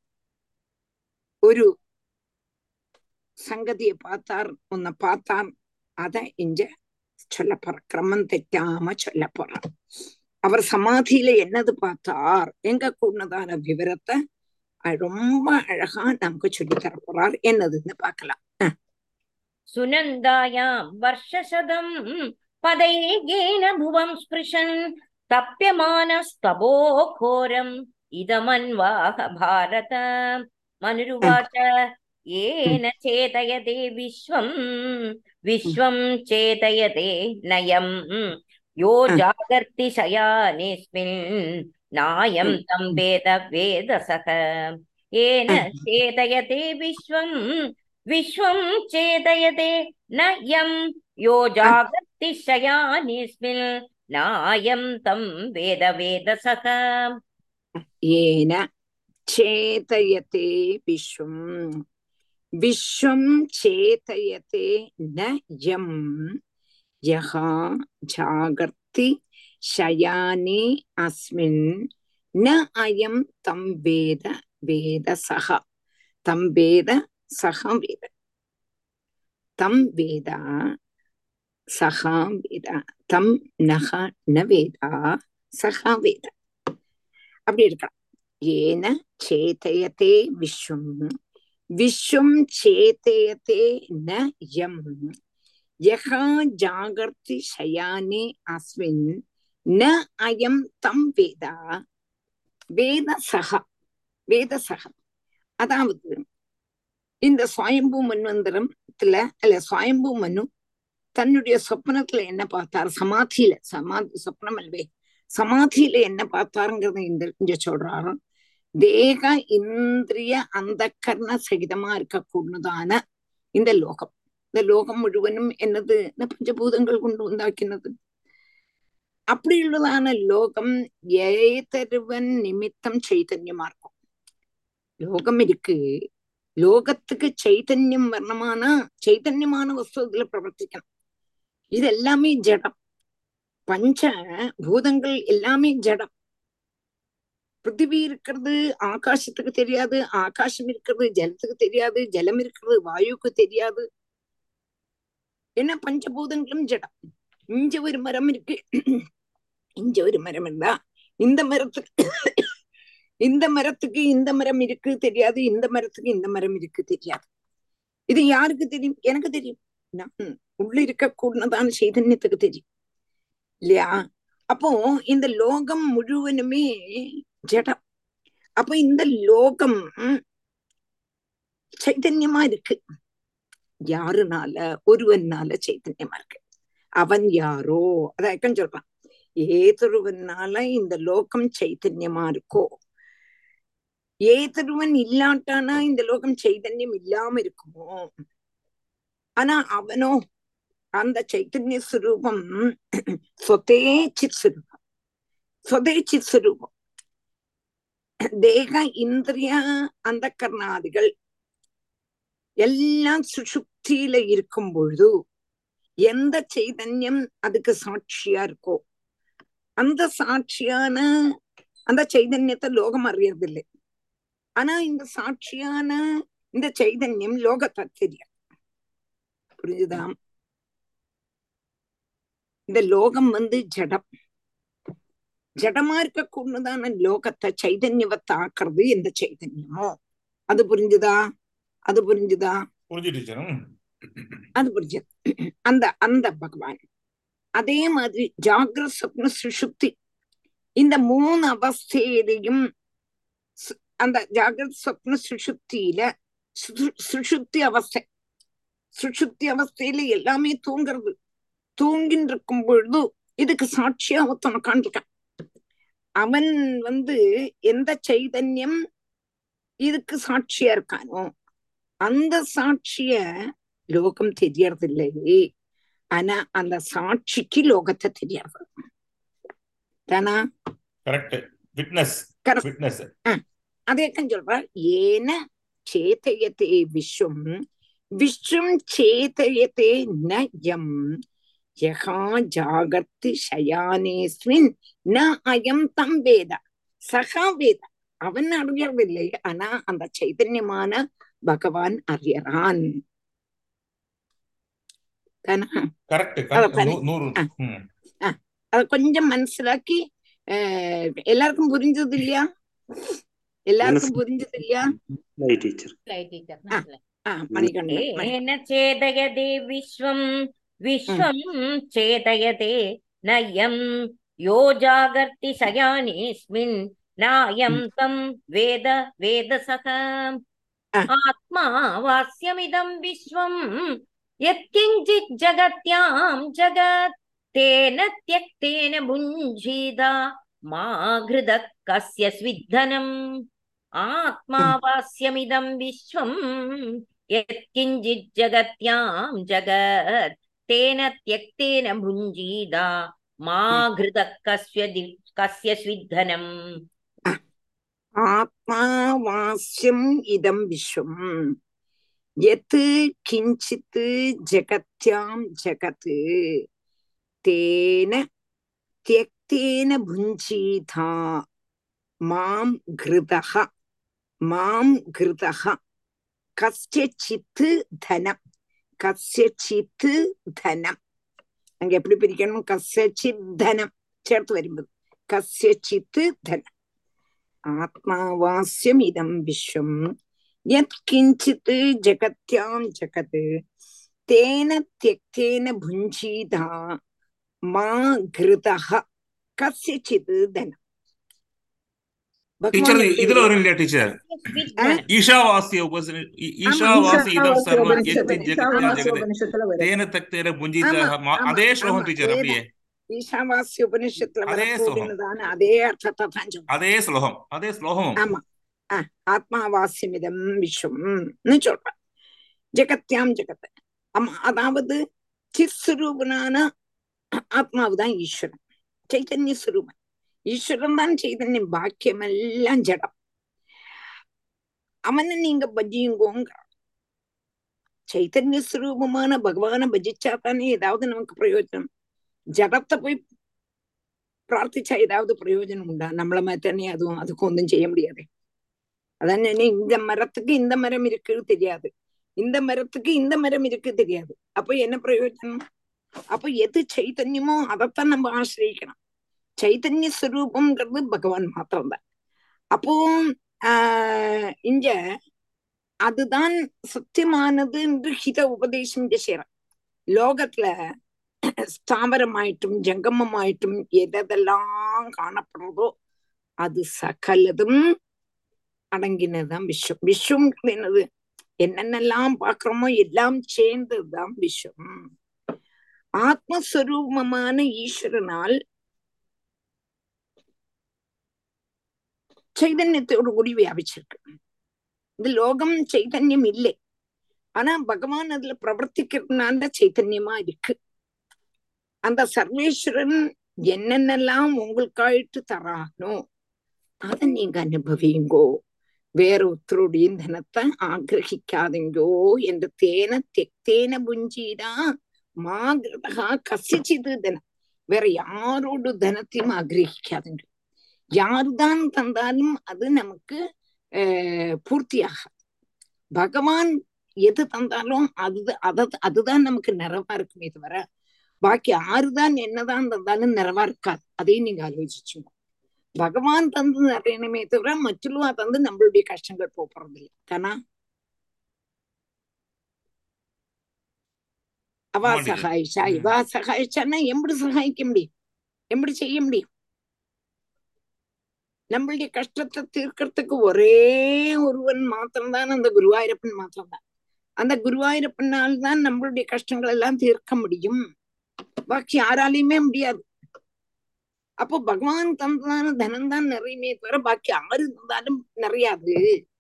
ஒரு சங்கதியை பார்த்தார் உன்னை பார்த்தார் அத இங்க சொல்ல போற கிரமம் தெറ്റാம சொல்ல போறார் அவர் சமாதியில என்னது பார்த்தார் எங்க கூடதான விவரத்தை ரொம்ப அழகா நமக்கு சொல்லி தர போறார் என்னதுன்னு பார்க்கலாம் सुनन्दायां वर्षशतं पदैगेन भुवं स्पृशन् तप्यमानस्तपोघोरम् इदमन्वाह भारत मनुरुवाच येन चेतयते विश्वम् विश्वं चेतयते नयम् यो जागर्ति शयानेऽस्मिन् नायं तं वेद वेदसः येन चेतयते विश्वम् विश्वं चेतयते न यं यो जागर्ति शयानेऽस्मिन् नायं तं वेद वेदसः येन चेतयते विश्वम् विश्वं चेतयते न यं यः जागर्ति शयाने अस्मिन् न अयं तं वेद वेद सः तं वेद सः वेद तं वेद सः वेद तं नः न वेद सः वेद அப்படி இருக்கலாம் ஏன சேதயத்தே விஸ்வம் விஸ்வம் சேதயத்தே ந யம் யஹா ஜாகர்த்தி சயானே அஸ்மின் ந அயம் தம் வேதா வேத சகா வேத சகா அதாவது இந்த சுவயம்பு மன்வந்திரத்துல அல்ல சுவயம்பு மனு தன்னுடைய சொப்னத்துல என்ன பார்த்தார் சமாதியில சமாதி சொப்னம் அல்வே சமாதியில என்ன பார்த்தாருங்கிறத இந்த இங்க சொல்றாரு தேக இந்திரிய அந்த கர்ண சகிதமா இருக்கக்கூடதான இந்த லோகம் இந்த லோகம் முழுவதும் என்னது இந்த பஞ்சபூதங்கள் கொண்டு உண்டாக்கினது அப்படியுள்ளதான லோகம் ஏதருவன் நிமித்தம் சைதன்யமா இருக்கும் லோகம் இருக்கு லோகத்துக்கு சைதன்யம் வரணுமானா சைதன்யமான வஸ்து இதுல பிரவர்த்திக்கணும் இது எல்லாமே ஜடம் பஞ்ச பூதங்கள் எல்லாமே ஜடம் பிருத்திவி இருக்கிறது ஆகாசத்துக்கு தெரியாது ஆகாசம் இருக்கிறது ஜலத்துக்கு தெரியாது ஜலம் இருக்கிறது வாயுக்கு தெரியாது என்ன பஞ்சபூதங்களும் ஜடம் இங்க ஒரு மரம் இருக்கு இங்க ஒரு மரம் இருந்தா இந்த மரத்துக்கு இந்த மரத்துக்கு இந்த மரம் இருக்கு தெரியாது இந்த மரத்துக்கு இந்த மரம் இருக்கு தெரியாது இது யாருக்கு தெரியும் எனக்கு தெரியும் நான் உள்ள இருக்க கூடதான சைதன்யத்துக்கு தெரியும் இல்லையா அப்போ இந்த லோகம் முழுவதுமே ஜடம் அப்ப இந்த லோகம் சைதன்யமா இருக்கு யாருனால ஒருவனால சைதன்யமா இருக்கு அவன் யாரோ அதான் சொல்றான் ஏதொருவனால இந்த லோகம் சைத்தன்யமா இருக்கோ ஏதொருவன் இல்லாட்டானா இந்த லோகம் சைதன்யம் இல்லாம இருக்குமோ ஆனா அவனோ அந்த சைத்தன்ய சுரூபம் சொத்தே சித் சுரூபம் சொதே சித் சுரூபம் தேக இந்திரிய அந்த கர்ணாதிகள் எல்லாம் சுஷுப்தியில இருக்கும் பொழுது எந்த சைதன்யம் அதுக்கு சாட்சியா இருக்கோ அந்த சாட்சியான அந்த சைதன்யத்தை லோகம் அறியறதில்லை ஆனா இந்த சாட்சியான இந்த சைதன்யம் லோகத்தை தெரியும் புரிஞ்சுதா இந்த லோகம் வந்து ஜடம் ஜடமா இருக்கக்கூடதான லோகத்தை சைதன்யவத்தை ஆக்குறது எந்த சைதன்யமோ அது புரிஞ்சுதா அது புரிஞ்சுதா புரிஞ்சுட்டு அது புரிஞ்சது அந்த அந்த பகவான் அதே மாதிரி ஜாகிர சொப்ன சுஷுப்தி இந்த மூணு அவஸ்தையிலையும் அந்த ஜாகிரத் சொப்ன சுஷுப்தியில சுஷுப்தி அவஸ்தை சுஷுப்தி அவஸ்தையில எல்லாமே தூங்குறது தூங்கின்னு இருக்கும் பொழுது இதுக்கு சாட்சியா ஒருத்தன காண்பிருக்கான் அவன் வந்து எந்த சைதன்யம் இதுக்கு சாட்சியா இருக்கானோ அந்த சாட்சிய லோகம் தெரியறதில்லை ஆனா அந்த சாட்சிக்கு லோகத்தை தெரியாது தானா கரெக்ட் விட்னஸ் Correct. விட்னஸ் அதேக்கம் சொல்ற ஏன சேதயத்தே விஸ்வம் விஸ்வம் சேதயத்தே ந யம் யகா ஜாகர்த்தி சயானேஸ்மின் ந அயம் தம் வேத சகா வேத அவன் அறியறதில்லை ஆனா அந்த சைதன்யமான பகவான் அறியறான் தானா கரெக்ட் அத தனி- நூறு ஆ. ம். அத கொஞ்சம் மனசிலாக்கி அஹ், எல்லாருக்கும் புரிஞ்சது இல்லையா எல்லாருக்கும் புரிஞ்சது இல்லையா டீச்சர் ஆஹ் மணிகண்டன் மணி- येन चेदयते विश्वं विश्वं चेदयते न यं यो जागर्ति शयानेऽस्मिन् नायं तं वेद वेदसः Ah. आत्मा वास्यमिदं विश्वं यत्किञ्चित् जगत्यां जगत् तेन त्यक्तेन भुञ्जीता मा घृदः कस्य स्विद्धनम् आत्मा वास्यमिदं विश्वं यत्किञ्चित् जगत्यां जगत् तेन त्यक्तेन भुञ्जीदा मा घृतः कस्य दि- कस्य स्विद्धनम् ஆத்மா வாஸ்யம் இதம் விஸ்வம் எத் கிஞ்சித் ஜகத்யாம் ஜகத் தேன त्यक्तेन भुञ्जीथा मां घृतः मां घृतः கஸ்யச்சித்து தனம் கஸ்யச்சித்து தனம் அங்க எப்படி பிரிக்கணும் கஸ்யச்சித் தனம் சேர்த்து வரும்போது கஸ்யச்சித்து தனம் ஆத்மாவாஸ்யம் இதம் விஸ்வம் யத் கிஞ்சித் ஜகத்யாம் ஜகத் தேன தியக்தேன புஞ்சீதா மா கிருதः கஸ்யச்சித் தனம் டீச்சர் பகவான் எப்படி இதுல வரும் இல்லையா டீச்சர் Which ஆ? Dharam? ஈஷாவாசிய உபச ஈஷாவாசி இதம் சர்வம் எத்தி ஜெகத்யா ஜெகத் உபனிஷத்துல வருது தேன தக்தேன புஞ்சிதாக ஆமா, ஆமா, அதே ஸ்லோகம் ஆமா, டீச்சர் அப்படியே ஈஷாவாஸ்ய உபனிஷத்துல அதே வரக்கூடியதான அதே அர்த்தத்தை தான் சொல்றேன் அதே ஸ்லோகம் அதே ஸ்லோகமும் ஆமா ஆ, ஆத்மாவாஸ்யமிதம் விஸ்வம்னு சொல்றேன் ஜெகத்யாம் ஜெகத் ஆமா அதாவது சிஸ்வரூபனான ஆத்மாவுதான் ஈஸ்வரன் சைத்தன்ய சுரூபன் ஈஸ்வரன் தான் சைதன்யம் பாக்கியமெல்லாம் ஜடம் அவனை நீங்க பஜியுங்கோங்க சைத்தன்ய சுரூபமான பகவானை பஜிச்சா தானே ஏதாவது நமக்கு பிரயோஜனம் ஜடத்தை போய் பிரார்த்திச்சா ஏதாவது பிரயோஜனம் உண்டா நம்மள மாதிரி தானே அதுவும் அதுக்கும் ஒன்றும் செய்ய முடியாது அதான் என்ன இந்த மரத்துக்கு இந்த மரம் இருக்கு தெரியாது இந்த மரத்துக்கு இந்த மரம் இருக்கு தெரியாது அப்ப என்ன பிரயோஜனம் அப்ப எது சைத்தன்யமோ அதைத்தான் நம்ம ஆசிரியக்கணும் சைத்தன்ய ஸ்வரூபம்ங்கிறது பகவான் மாத்திரம்தான் அப்போ ஆஹ் இங்க அதுதான் சத்தியமானது என்று ஹித உபதேசம் செய்யறேன் லோகத்துல ஸ்தாவரமாயிட்டும் ஜங்கமமாயிட்டும் எதெல்லாம் காணப்படுறதோ அது சகலதும் அடங்கினதுதான் விஸ்வம் விஸ்வம்ங்கிறது என்னது என்னென்னலாம் பாக்குறோமோ எல்லாம் சேர்ந்ததுதான் விஸ்வம் ஆத்மஸ்வரூபமான ஈஸ்வரனால் சைதன்யத்தோடு கூடி வியாபிச்சிருக்கு இது லோகம் சைதன்யம் இல்லை ஆனா பகவான் அதுல பிரவர்த்திக்கிறதுனால சைத்தன்யமா இருக்கு அந்த சர்வேஸ்வரன் என்னென்னலாம் உங்களுக்காயிட்டு தரானோ அதை நீங்க அனுபவிங்கோ வேற ஒருத்தருடைய தனத்தை ஆக்கிரகிக்காதீங்கோ என்று தேன தெக்தேன புஞ்சீடா மாகிருதா கசிச்சிது தனம் வேற யாரோட தனத்தையும் ஆக்கிரகிக்காதீங்க யாருதான் தந்தாலும் அது நமக்கு அஹ் பூர்த்தியாக பகவான் எது தந்தாலும் அது அத அதுதான் நமக்கு நிறைவா இருக்குமே தவிர பாக்கி ஆறுதான் என்னதான் தந்தாலும் நிறைவா இருக்காது அதையும் நீங்க ஆலோசிச்சுங்க பகவான் தந்து நிறையணுமே தவிர மറ്റുள்ளவா தந்து நம்மளுடைய கஷ்டங்கள் போறது இல்லை தானா அவா ஆமா டீச்சர். சகாயிச்சா ம். இவா சகாயிச்சான்னா எப்படி சகாயிக்க முடியும் எப்படி செய்ய முடியும் நம்மளுடைய கஷ்டத்தை தீர்க்கறதுக்கு ஒரே ஒருவன் மாத்திரம்தான் அந்த குருவாயூரப்பன் மாத்திரம்தான் அந்த குருவாயூரப்பனால் தான் நம்மளுடைய கஷ்டங்கள் எல்லாம் தீர்க்க முடியும் பாக்கி யாராலையுமே முடியாது அப்போ பகவான் தந்ததான தனம் தான் நிறையுமே தவிர பாக்கி ஆறு தந்தாலும் நிறையாது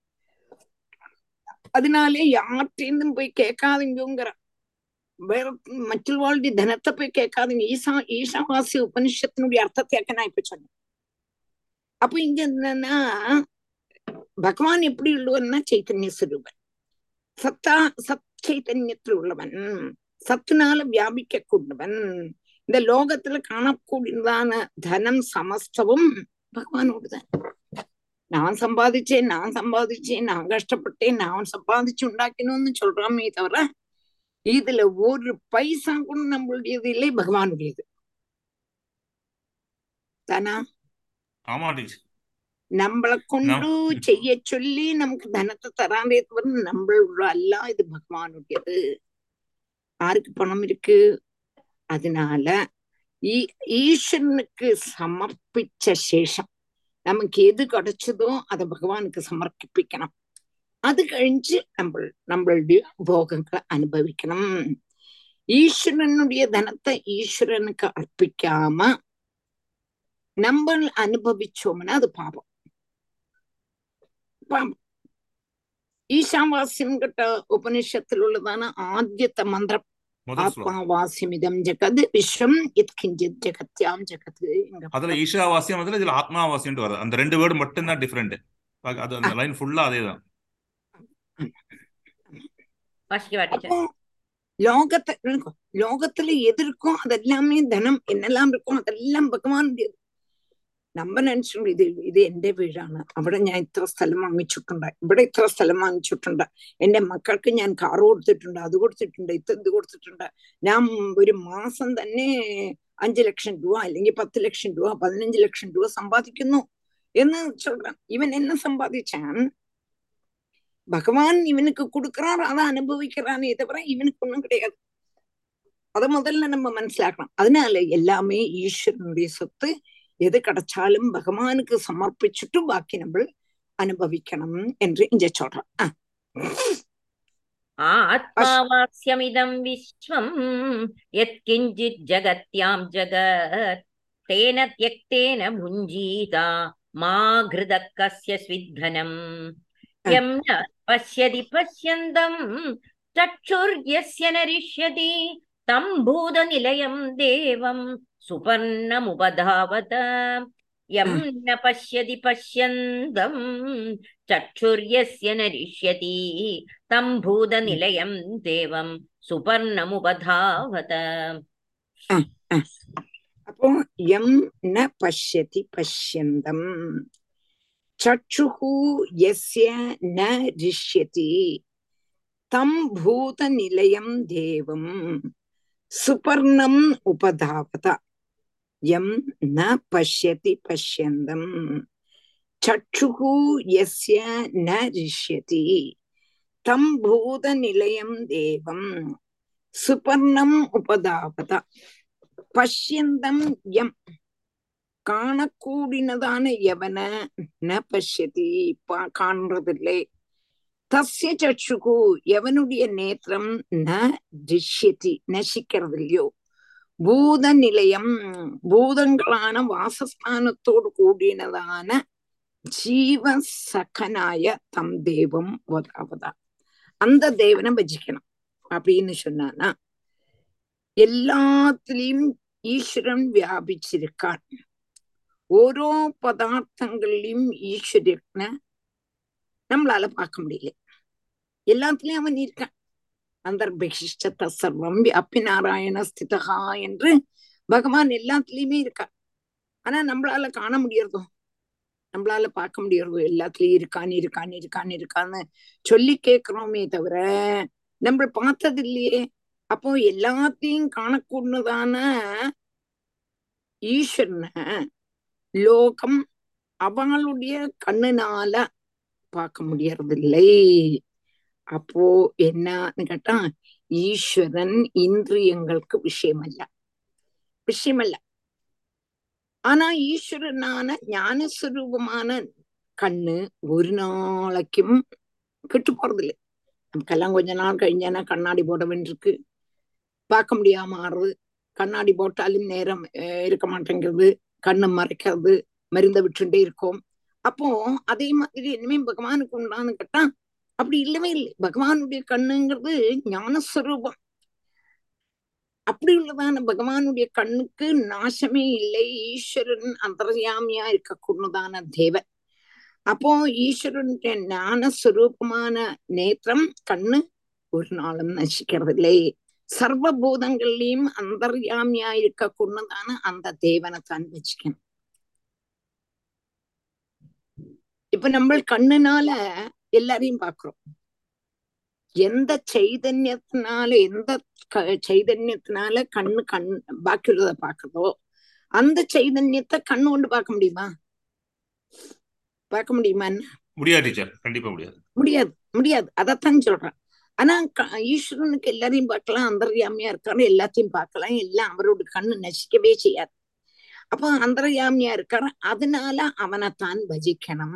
அதனாலே யார்கிட்டேருந்தும் போய் கேட்காதீங்கிற வேற மറ്റുള്ളവരുടെ ധനത്തെ പോയി കേൾക്കാதீங்க ஈசா ஈஷாவாசி உபனிஷத்தினுடைய அர்த்தத்தை நான் இப்ப சொன்னேன் அப்ப இங்க என்னன்னா பகவான் எப்படி உள்ளவன்னா சைத்தன்ய சுரூபன் சத்தா சத் சைத்தன்யத்தில் உள்ளவன் சத்துனால வியாபிக்க கூடினவன் இந்த லோகத்துல காணக்கூடியதான தனம் சமஸ்தவும் பகவானோடுதான் நான் சம்பாதிச்சேன் நான் சம்பாதிச்சேன் நான் கஷ்டப்பட்டேன் நான் சம்பாதிச்சு உண்டாக்கணும்னு சொல்றாமே தவிர இதுல ஒரு பைசா கூட நம்மளுடையது இல்லை பகவானுடையது தானா ஆமா டீச்சர் நம்மளை கொண்டு செய்ய சொல்லி நமக்கு தனத்தை தராதே தவிர நம்மளோட அல்ல இது பகவானுடையது யாருக்கு பணம் இருக்கு அதனால ஈ- ஈஸ்வரனுக்கு சமர்ப்பிச்ச சேஷம் நமக்கு எது கிடைச்சதோ அதை பகவானுக்கு சமர்ப்பிக்கணும் அது கழிஞ்சு நம்ம நம்மளுடைய போகங்களை அனுபவிக்கணும் ஈஸ்வரனுடைய தனத்தை ஈஸ்வரனுக்கு அர்ப்பிக்காம நம்ம அனுபவிச்சோம்னா அது பாவம் பாவம் ഈശാവാസ്യം കിട്ട ഉപനിഷത്തിലുള്ളതാണ് ആദ്യത്തെ മന്ത്രം முதல் ஸ்லோகம் ആത്മാവാസ്യമിതം ജഗത് വിശ്വം യത് കിഞ്ചിത് ജഗത്യാം ஜகத் இங்க அதுல ஈஷாவாசியம் அதுல இதுல ஆத்மாவாசியம் வருது அந்த ரெண்டு வேர்டு மட்டும்தான் டிஃபரெண்ட் அது அந்த லைன் ஃபுல்லா அதேதான் வாசிக்கவா அப்போ டீச்சர் லோகத்தை நினைக்கும். லோகத்துல எது இருக்கோ அதெல்லாமே தனம் என்னெல்லாம் இருக்கோ അതെല്ലാം ഭഗവാനുടേത് നമ്മ നിனைച്ചു ഇത് ഇത് എന്റെ വീടാണ് അവിടെ ഞാൻ ഇത്ര സ്ഥലം വാങ്ങിച്ചിട്ടുണ്ട് ഇവിടെ ഇത്ര സ്ഥലം വാങ്ങിച്ചിട്ടുണ്ട് എന്റെ മക്കൾക്ക് ഞാൻ കാർ കൊടുത്തിട്ടുണ്ട് അത് കൊടുത്തിട്ടുണ്ട് ഇത് ഇത് കൊടുത്തിട്ടുണ്ട് ഞാൻ ഒരു മാസം തന്നെ അഞ്ചു ലക്ഷം രൂപ അല്ലെങ്കിൽ പത്ത് ലക്ഷം രൂപ പതിനഞ്ച് ലക്ഷം രൂപ സമ്പാദിക്കുന്നു എന്ന് சொல்றான் இவன் என்ன சம்பாதிச்சான் பகவான் இவனுக்கு கொடுக்கிறார் அதை அனுபவிக்கிறானே தவிர இவனுக்கு ஒண்ணும் கிடையாது அத முதல்ல நம்ம மனசிலாக்கணும் அதனால எல்லாமே ஈஸ்வரனுடைய சொத்து எது கிடைச்சாலும் பகவானுக்கு சமர்ப்பிச்சுட்டு பாக்கி நம்ம அனுபவிக்கணும் என்று இங்க சொல்றான் ஆஹ் आत्मावास्यमिदं विश्वं यत्किञ्चित् जगत्यां जगत् तेन त्यक्तेन भुञ्जीता मा घृदः कस्य स्विद्धनम् यं न पश्यति पश्यन्तं चक्षुर्यस्य न रिष्यति तं भूतनिलयं देवं सुपर्णमुपधावत यं न पश्यति पश्यन्तं चक्षुर्यस्य न रिष्यति तं भूतनिलयं देवं सुपर्णमुपधावत அப்போ எம் ந பஷ்யதி பஷ்யந்தம் சக்ஷுஹு யஸ்ய ந ரிஷ்யதி தம் பூத நிலையம் தேவம் சுபர்ணம் உபதாவத எம் ந பஷ்யதி பஷ்யந்தம் சக்ஷுஹு யஸ்ய ந ரிஷ்யதி தம் பூத நிலையம் தேவம் சுபர்ணம் உபதாவத பஷ்யந்தம் எம் காணக்கூடினதான எவன ந பஷ்யதி பா காண்றதில்லை தஸ்ய சக்ஷுகு எவனுடைய நேத்திரம் ந திஷ்யதி நசிக்கிறதில்லையோ பூத நிலையம் பூதங்களான வாசஸ்தானத்தோடு கூடினதான ஜீவ சகனாய தம் தேவம் வதாவதா அந்த தேவனை பஜிக்கணும் அப்படின்னு சொன்னானா எல்லாத்திலையும் ஈஸ்வரன் வியாபிச்சிருக்கான் ஓரோ பதார்த்தங்களையும் ஈஸ்வரனை நம்மளால பார்க்க முடியல எல்லாத்துலயும் அவன் இருக்கான் அந்தர்பகிஷ்டத்த சர்வம் வியாபி நாராயண ஸ்திதகா என்று பகவான் எல்லாத்துலயுமே இருக்கான் ஆனா நம்மளால காண முடியறதோ நம்மளால பார்க்க முடியறதோ எல்லாத்துலயும் இருக்கான் இருக்கான் இருக்கான் இருக்கான்னு சொல்லி கேட்கிறோமே தவிர நம்ம பார்த்தது இல்லையே அப்போ எல்லாத்தையும் காணக்கூடியதான ஈஸ்வரனை லோகம் அவளுடைய கண்ணுனால பார்க்க முடியறதில்லை அப்போ என்னன்னு கேட்டா ஈஸ்வரன் இந்திரியங்களுக்கு விஷயமல்ல விஷயமல்ல ஆனா ஈஸ்வரனான ஞானஸ்வரூபமான கண்ணு ஒரு நாளைக்கும் கெட்டு போறதில்லை நமக்கெல்லாம் கொஞ்ச நாள் கழிஞ்சானா கண்ணாடி போட வேண்டியிருக்கு பார்க்க முடியாம ஆறுது கண்ணாடி போட்டாலும் நேரம் இருக்க மாட்டேங்கிறது கண்ணு மறைக்கிறது மருந்த விட்டுட்டே இருக்கும் அப்போ அதே மாதிரி இனிமே பகவானுக்கு உண்டான்னு கேட்டா அப்படி இல்லவே இல்லை பகவானுடைய கண்ணுங்கிறது ஞானஸ்வரூபம் அப்படி உள்ளதான பகவானுடைய கண்ணுக்கு நாசமே இல்லை ஈஸ்வரன் அந்தர்யாமியா இருக்கக்கூடியதான தேவன் அப்போ ஈஸ்வரனுடைய ஞானஸ்வரூபமான நேத்திரம் கண்ணு ஒரு நாளும் நசிக்கிறது இல்லை சர்வபூதங்கள்லயும் அந்தர்யாமியா இருக்கக்கூடியதான அந்த தேவனை தான் வச்சுக்கணும் இப்ப நம்ம கண்ணுனால எல்லாரையும் பாக்குறோம் எந்த சைதன்யத்தினால எந்த சைதன்யத்தினால கண்ணு கண் பாக்கியுள்ளத பாக்குறதோ அந்த சைதன்யத்தை கண்ணு கொண்டு பார்க்க முடியுமா பார்க்க முடியுமா முடியாது டீச்சர் கண்டிப்பா முடியாது முடியாது முடியாது அதத்தான் சொல்றேன் ஆனா ஈஸ்வரனுக்கு எல்லாரையும் பார்க்கலாம் அந்தர்யாமியா இருக்காரு எல்லாத்தையும் பார்க்கலாம் எல்லாம் அவரோட கண்ணு நசிக்கவே செய்யாது அப்ப அந்தர்யாமியா இருக்காரு அதனால அவனைத்தான் பஜிக்கணும்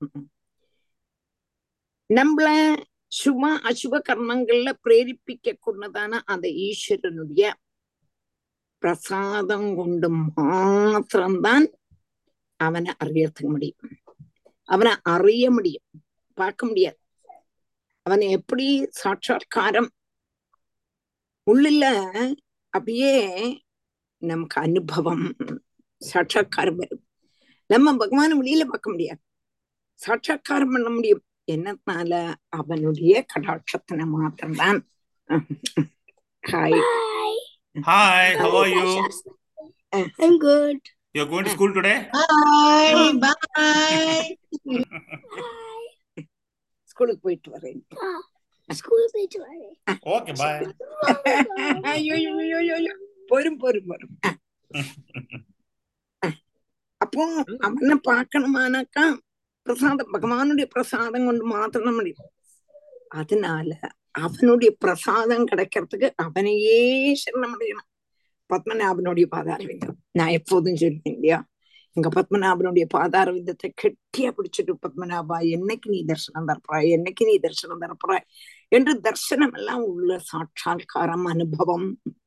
நம்மள சுப அசுப கர்மங்கள்ல பிரேரிப்பிக்க கொண்டதான அந்த ஈஸ்வரனுடைய பிரசாதம் கொண்டு மாத்திரம்தான் அவனை அறியறதுக்கு முடியும் அவனை அறிய முடியும் பார்க்க முடியாது அவனை எப்படி சாட்சா்காரம் உள்ளில அப்படியே நமக்கு அனுபவம் சாட்சா்காரம் வரும் நம்ம பகவான வெளியில பார்க்க முடியாது சாட்சா்காரம் பண்ண முடியும் என்னத்தினால அவனுடைய கடாட்சத்தின மாத்திரம்தான் hi Hi, how are you? I'm good. You're going to school today? Bye, bye. ஸ்கூலுக்கு போயிட்டு வரேன் School போயிட்டு வரேன். Okay, bye. ஐயோ ஐயோ, ஐயோ, ஐயோ, ஐயோ. போரும் போரும் போரும் ஆ. அப்போ அவனை பார்க்கணுமானாக்கா பிரசாதம் பகவானுடைய பிரசாதம் கொண்டு மாத்திரம் முடியும் அதனால அவனுடைய பிரசாதம் கிடைக்கிறதுக்கு அவனையே சரணம் அடையணும் பத்மநாபனுடைய பாதார விந்தம் நான் எப்போதும் சொல்லுவேன் இல்லையா இங்க பத்மநாபனுடைய பாதார விந்தத்தை கெட்டியா பிடிச்சிட்டு பத்மநாபா என்னைக்கு நீ தரிசனம் தரப்பறாய் என்னைக்கு நீ தரிசனம் தரப்பறாய் என்று தரிசனம் எல்லாம் உள்ள சாட்சா்காரம் அனுபவம்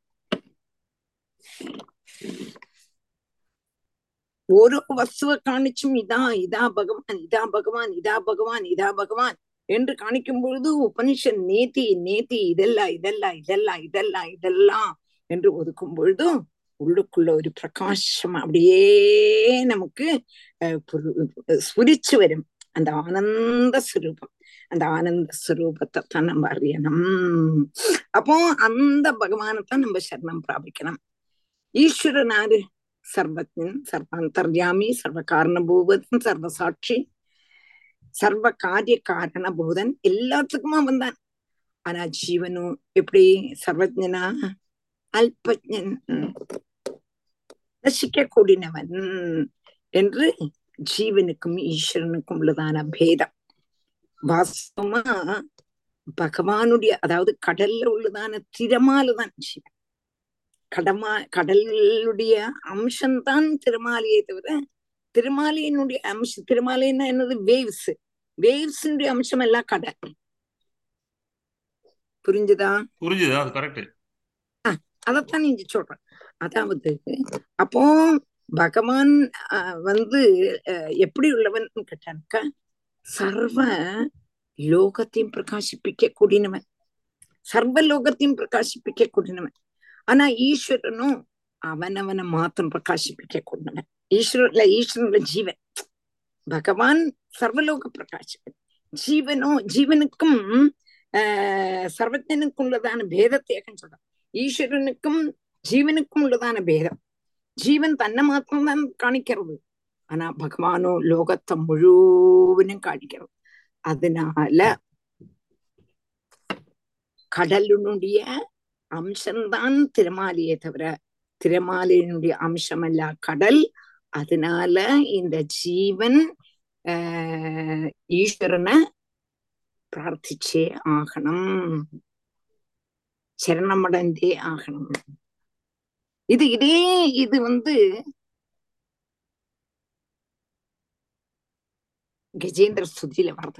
ഓരോ വസ്തുവെ കാണിച്ചും ഇതാ ഇതാ ഭഗവാൻ ഇതാ ഭഗവാൻ ഇതാ ഭഗവാൻ ഇതാ ഭഗവാൻ என்று காணிக்கும் பொழுது உபனிஷன் நேத்தி நேத்தி இதெல்லாம் இதெல்லாம் இதெல்லாம் இதெல்லாம் இதெல்லாம் என்று ஒதுக்கும் பொழுது உள்ளுக்குள்ள ஒரு பிரகாசம் அப்படியே நமக்கு அஹ், புரு- ஸ்புரிச்சு வரும் அந்த ஆனந்த ஸ்வரூபம் அந்த ஆனந்த ஸ்வரூபத்தை தான் நம்ம அறியணும் அப்போ அந்த பகவானைத்தான் நம்ம சரணம் பிராபிக்கணும் ஈஸ்வரன் ஆரு சர்வஜன் சர்வாந்தர்யாமி சர்வ காரணபூதன் சர்வசாட்சி சர்வ காரிய காரணபூதன் எல்லாத்துக்கும் அவன் தான் ஆனா ஜீவனும் எப்படி சர்வஜனா அல்பஜன் ரசிக்க கூடினவன் என்று ஜீவனுக்கும் ஈஸ்வரனுக்கும் உள்ளதான பேதம் வாஸ்தவமா பகவானுடைய அதாவது கடல்ல உள்ளதான திறமால தான் ஜீவன் கடமா கடலுடைய அம்சம்தான் திருமாலியை தவிர திருமாலியினுடைய அம்சம் திருமாலின்னா என்னது வேவ்ஸ் வேவ்ஸினுடைய அம்சம் எல்லாம் கடல் புரிஞ்சுதா புரிஞ்சுதா அது கரெக்ட் அதத்தான் நீங்க சொல்றேன் அதாவது அப்போ பகவான் ஆஹ், வந்து ஆஹ், எப்படி உள்ளவன் கேட்டாக்கா சர்வ லோகத்தையும் பிரகாசிப்பிக்க கூடினவன் சர்வ லோகத்தையும் பிரகாசிப்பிக்க கூடினவன் ஆனா ஈஸ்வரனும் அவனவனை மாத்திரம் பிரகாசிப்பிக்க கூடினவன் ஈஸ்வரன்ல ஈஸ்வரன்ல ஜீவன் பகவான் சர்வலோக பிரகாசவன் ஜீவனோ ஜீவனுக்கும் ஆஹ் சர்வஜனுக்கும் உள்ளதான பேதத்தை சொல்றான் ஈஸ்வரனுக்கும் ஜீவனுக்கும் உள்ளதான பேதம் ஜீவன் தன்னை மாத்திரம் தான் காணிக்கிறது ஆனா பகவானோ லோகத்தை முழுவதும் காணிக்கிறது அதனால கடலினுடைய அம்சம்தான் திருமாலியே தவிர திருமாலினுடைய அம்சமல்ல கடல் அதனால இந்த ஜீவன் ஆஹ் ஈஸ்வரனை பிரார்த்திச்சே ஆகணும் சரணமடைந்தே ஆகணும் இது இதே இது வந்து கஜேந்திர ஸ்துதியில வருது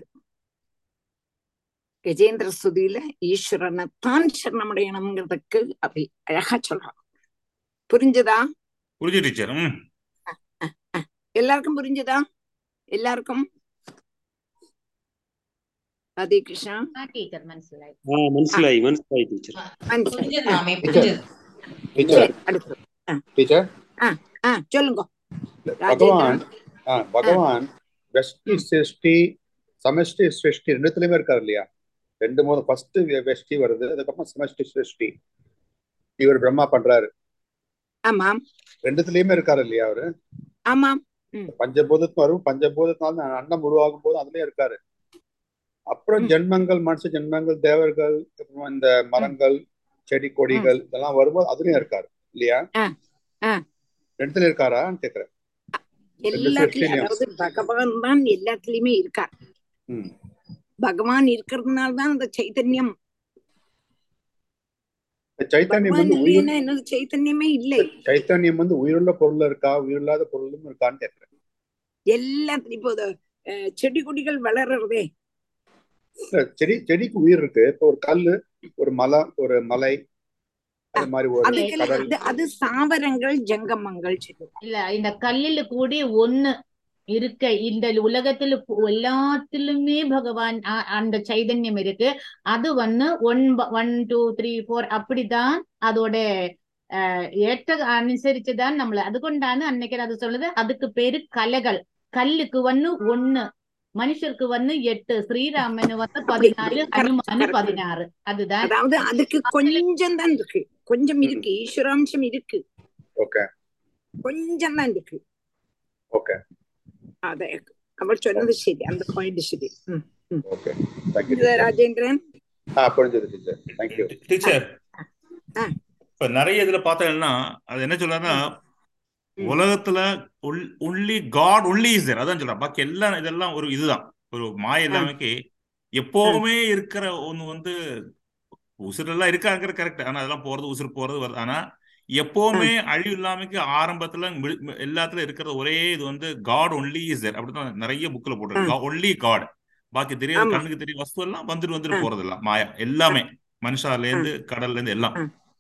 கஜேந்திர ஸ்துதியில ஈஸ்வரனை தான் சரணமடையணுங்கிறதுக்கு அப்படி அழகா சொல்றான் புரிஞ்சதா புரிஞ்சு டீச்சர் ம் எல்லாருக்கும் புரிஞ்சதா எல்லாருக்கும் ராதே கிருஷ்ணா ആ ടീച്ചർ മനസ്സിലായി ആ മനസ്സിലായി മനസ്സിലായി ടീച്ചർ മനസ്സിലായി புரிஞ்சது ஆ, மாமி டீச்சர் புரிஞ்சது டீச்சர் சரி அடுத்து ஆ டீச்சர் ஆ ஆ சொல்லுங்க பகவான் ராஜேந்திரன் ஆ பகவான் வெஷ்டி சிருஷ்டி சமஷ்டி சிருஷ்டி ரெண்டுத்துலயுமே இருக்காரு இல்லையா ரெண்டு மூணு ஃபர்ஸ்ட் வெஷ்டி வருது அதுக்கப்புறம் சமஷ்டி சிருஷ்டி இவர் பிரம்மா பண்றாரு ஆமாம் ரெண்டுத்துலயுமே இருக்காரு இல்லையா அவரு ஆமாம் பஞ்சபூதத்து வரும் பஞ்சபூதத்தினால அன்னம் உருவாகும் போது அதுலயும் இருக்காரு அப்புறம் ம். ஜென்மங்கள் மனுஷ ஜென்மங்கள் தேவர்கள் அப்புறம் இந்த மரங்கள் செடி கொடிகள் இதெல்லாம் வரும்போது அதுலயும் இருக்காரு இல்லையா ஆ, ஆ. ரெண்டுத்துல இருக்காரான்னு கேக்குறேன் ரெண்டு எல்லாத்துலயும் சிருஷ்டிலையும். அதாவது பகவான் தான் எல்லாத்துலயுமே இருக்கார் ம். பகவான் இருக்கிறதுனால தான் அந்த சைத்தன்யம் இந்த சைத்தன்யம் பகவான் வந்து உயிர் இல்லைன்னா என்னது சைத்தன்யமே இல்லை சைத்தன்யம் வந்து உயிருள்ள பொருள் இருக்கா உயிரில்லாத பொருளும் இருக்கான்னு கேக்குறேன் எல்லாத்துலயும் இப்போ இது, அஹ், செடி கொடிகள் வளர்றதே இல்ல, செடி செடிக்கு உயிர் இருக்கு இப்போ ஒரு கல்லு ஒரு மலை ஒரு மலை அது மாதிரி ஒரு அதுக்கெல்லாம் கடல் அது அது சாவரங்கள் ஜங்கமங்கள் சொல்லுவோம் இல்ல இந்த கல்லில கூடி ஒண்ணு இருக்க இந்த உலகத்துல பு- எல்லாத்திலுமே பகவான் அ- அந்த சைதன்யம் இருக்கு அது வந்து one one two three four அப்படிதான் அதோட அஹ், ஏற்ற அனுசரிச்சுதான் நம்மள அதுகொண்டான அன்னைக்கு அது சொல்லுது அதுக்கு பேரு கலைகள் கல்லுக்கு வந்து ஒண்ணு மனுஷருக்கு வந்து எட்டு ஸ்ரீராமன் வந்து அப்படி பதினாலு கரெக்ட் ஹனுமான் கரெக்ட் பதினாறு அதுதான் அதாவது அதுக்கு கொஞ்சம் தான் இருக்கு கொஞ்சம் இருக்கு ஈஸ்வராம்சம் இருக்கு ஓகே கொஞ்சம் தான் இருக்கு ஓகே அத அவள் சொன்னது சரி அந்த பாயிண்ட் சரி ம், ம். ஓகே தேங்க்யூ இது ராஜேந்திரன் ஆ புரிஞ்சது டீச்சர் தேங்க்யூ டீச்சர் ஆ. இப்ப நிறைய இதுல பார்த்தீங்கன்னா அது என்ன சொல்றாருன்னா ம். உலகத்துல only God only is there அதான் சொல்றேன் பாக்கி எல்லாம் இதெல்லாம் ஒரு இதுதான் ஒரு மாய இல்லாமக்கு எப்பவுமே இருக்கிற ஒண்ணு வந்து உசுரெல்லாம் இருக்காங்கிற கரெக்ட் ஆனா அதெல்லாம் போறது உசுறு போறது வருது ஆனா எப்பவுமே அழிவு இல்லாமக்கு ஆரம்பத்துல மி- மி- எல்லாத்துலயும் இருக்கிற ஒரே இது வந்து காட் ஒன்லி இஸ் தேர் அப்படிதான் நிறைய புக்ல போட்டிருக்கு ஒன்லி காட் பாக்கி தெரியாத ஆமா. கண்ணுக்கு தெரிய வஸ்து எல்லாம் வந்துட்டு வந்துட்டு ஆ. போறது எல்லாம் மாயா எல்லாமே மனுஷால இருந்து கடல்ல இருந்து எல்லாம்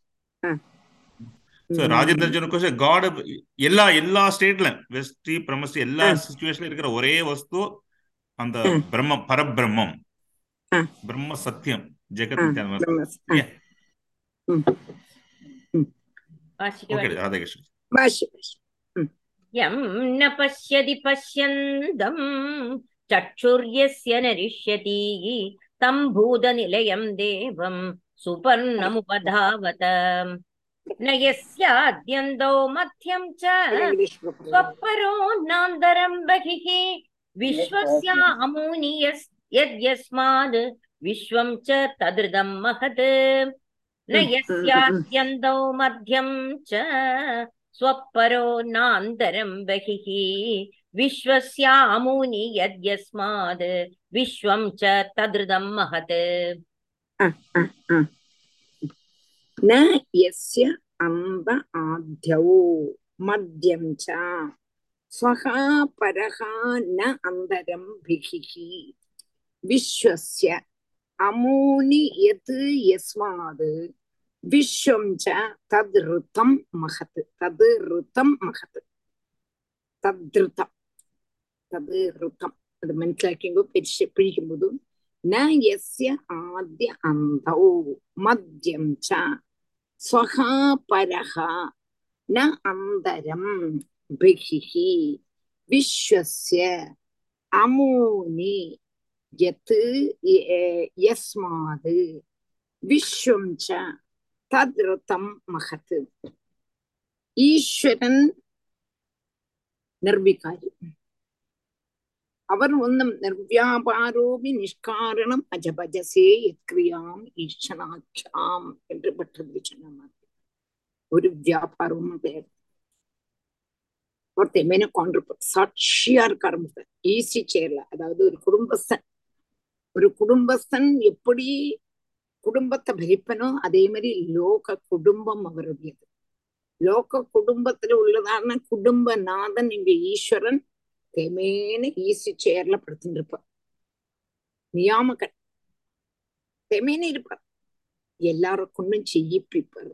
சோ ராஜேந்திர சொன்ன கொஸ்டின் காட் எல்லா எல்லா ஸ்டேட்ல வெஸ்டி பிரமஸ்டி எல்லா ஆ. சுச்சுவேஷன்ல இருக்கிற ஒரே வஸ்து அந்த ஆ. பிரம்ம பரபிரம்மம் ஆ. பிரம்ம சத்தியம் ஜெகத் ஆ, நித்யானந்த பிரம்மஸ். ஆ. Yeah. ம். ம். வாசிக்க ஓகே வேண்டாம். ராதாகிருஷ்ணன் பாஷ் பாஷ். यं न पश्यति पश्यन्तम् चक्षुर्यस्य नरिष्यति तं भूतनिलयं देवं सुपर्णमुपधावत न यस्याद्यन्तौ मध्यं च இங்கிலீஷ் ப்ராப்பர் स्वपरो नान्तरं बहिः विश्वस्य अमूनि यस् यद्यस्माद् विश्वं च तदृदं महत् न Mm, mm, यस्याद्यन्तौ मध्यं च स्वपरो नान्तरं बहिः विश्वस्य अमूनि यद्यस्माद् विश्वं च तदृदं महत् न यस्य अन्त आद्यौ मध्यं च स्वः परः न अन्तरं भिः विश्वस्य अमूनि यत् यस्मात् विश्वं च तद् ऋतं महत् तद् ऋतं महत् तद्ऋतं तद् ऋतं അത് മനസ്സിലാക്കിയപ്പോൾ പിരിച്ച് പിടിക്കുമ്പോൾ ന യസ്യ ആദ്യ അന്തൗ മദ്യം ച സ്വഹ പരഹ ന അന്തരം ബഹിഃ വിശ്വസ്യ അമൂനി യത് യ- യസ്മാത് വിശ്വം ച തദ്രതം മഹത് ഈശ്വരൻ നിർവികാരി അവർ ഒന്നും നിർവ്യാപാരോപി നിഷ്കാരണം അജഭജസേ യത്ക്രിയാം ഈക്ഷണാഖ്യാം என்று பட்டது சொன்ன மாதிரி ஒரு வியாபாரமும் கிடையாது ஒருத்தன் மேல கொண்டிருப்பார் சாட்சியா இருக்காரு ஈஸி சேர்ல அதாவது ஒரு குடும்பஸ்தன் ஒரு குடும்பஸ்தன் எப்படி குடும்பத்தை பரிப்பனோ அதே மாதிரி லோக குடும்பம் அவருடையது லோக குடும்பத்துல உள்ளதான குடும்பநாதன் இங்க ஈஸ்வரன் தெமேன ஈசி சேர்ல படுத்துட்டு இருப்பார் நியாமகன் தெமேன இருப்பார் எல்லாருக்கும் செய்யிப்பிப்பார்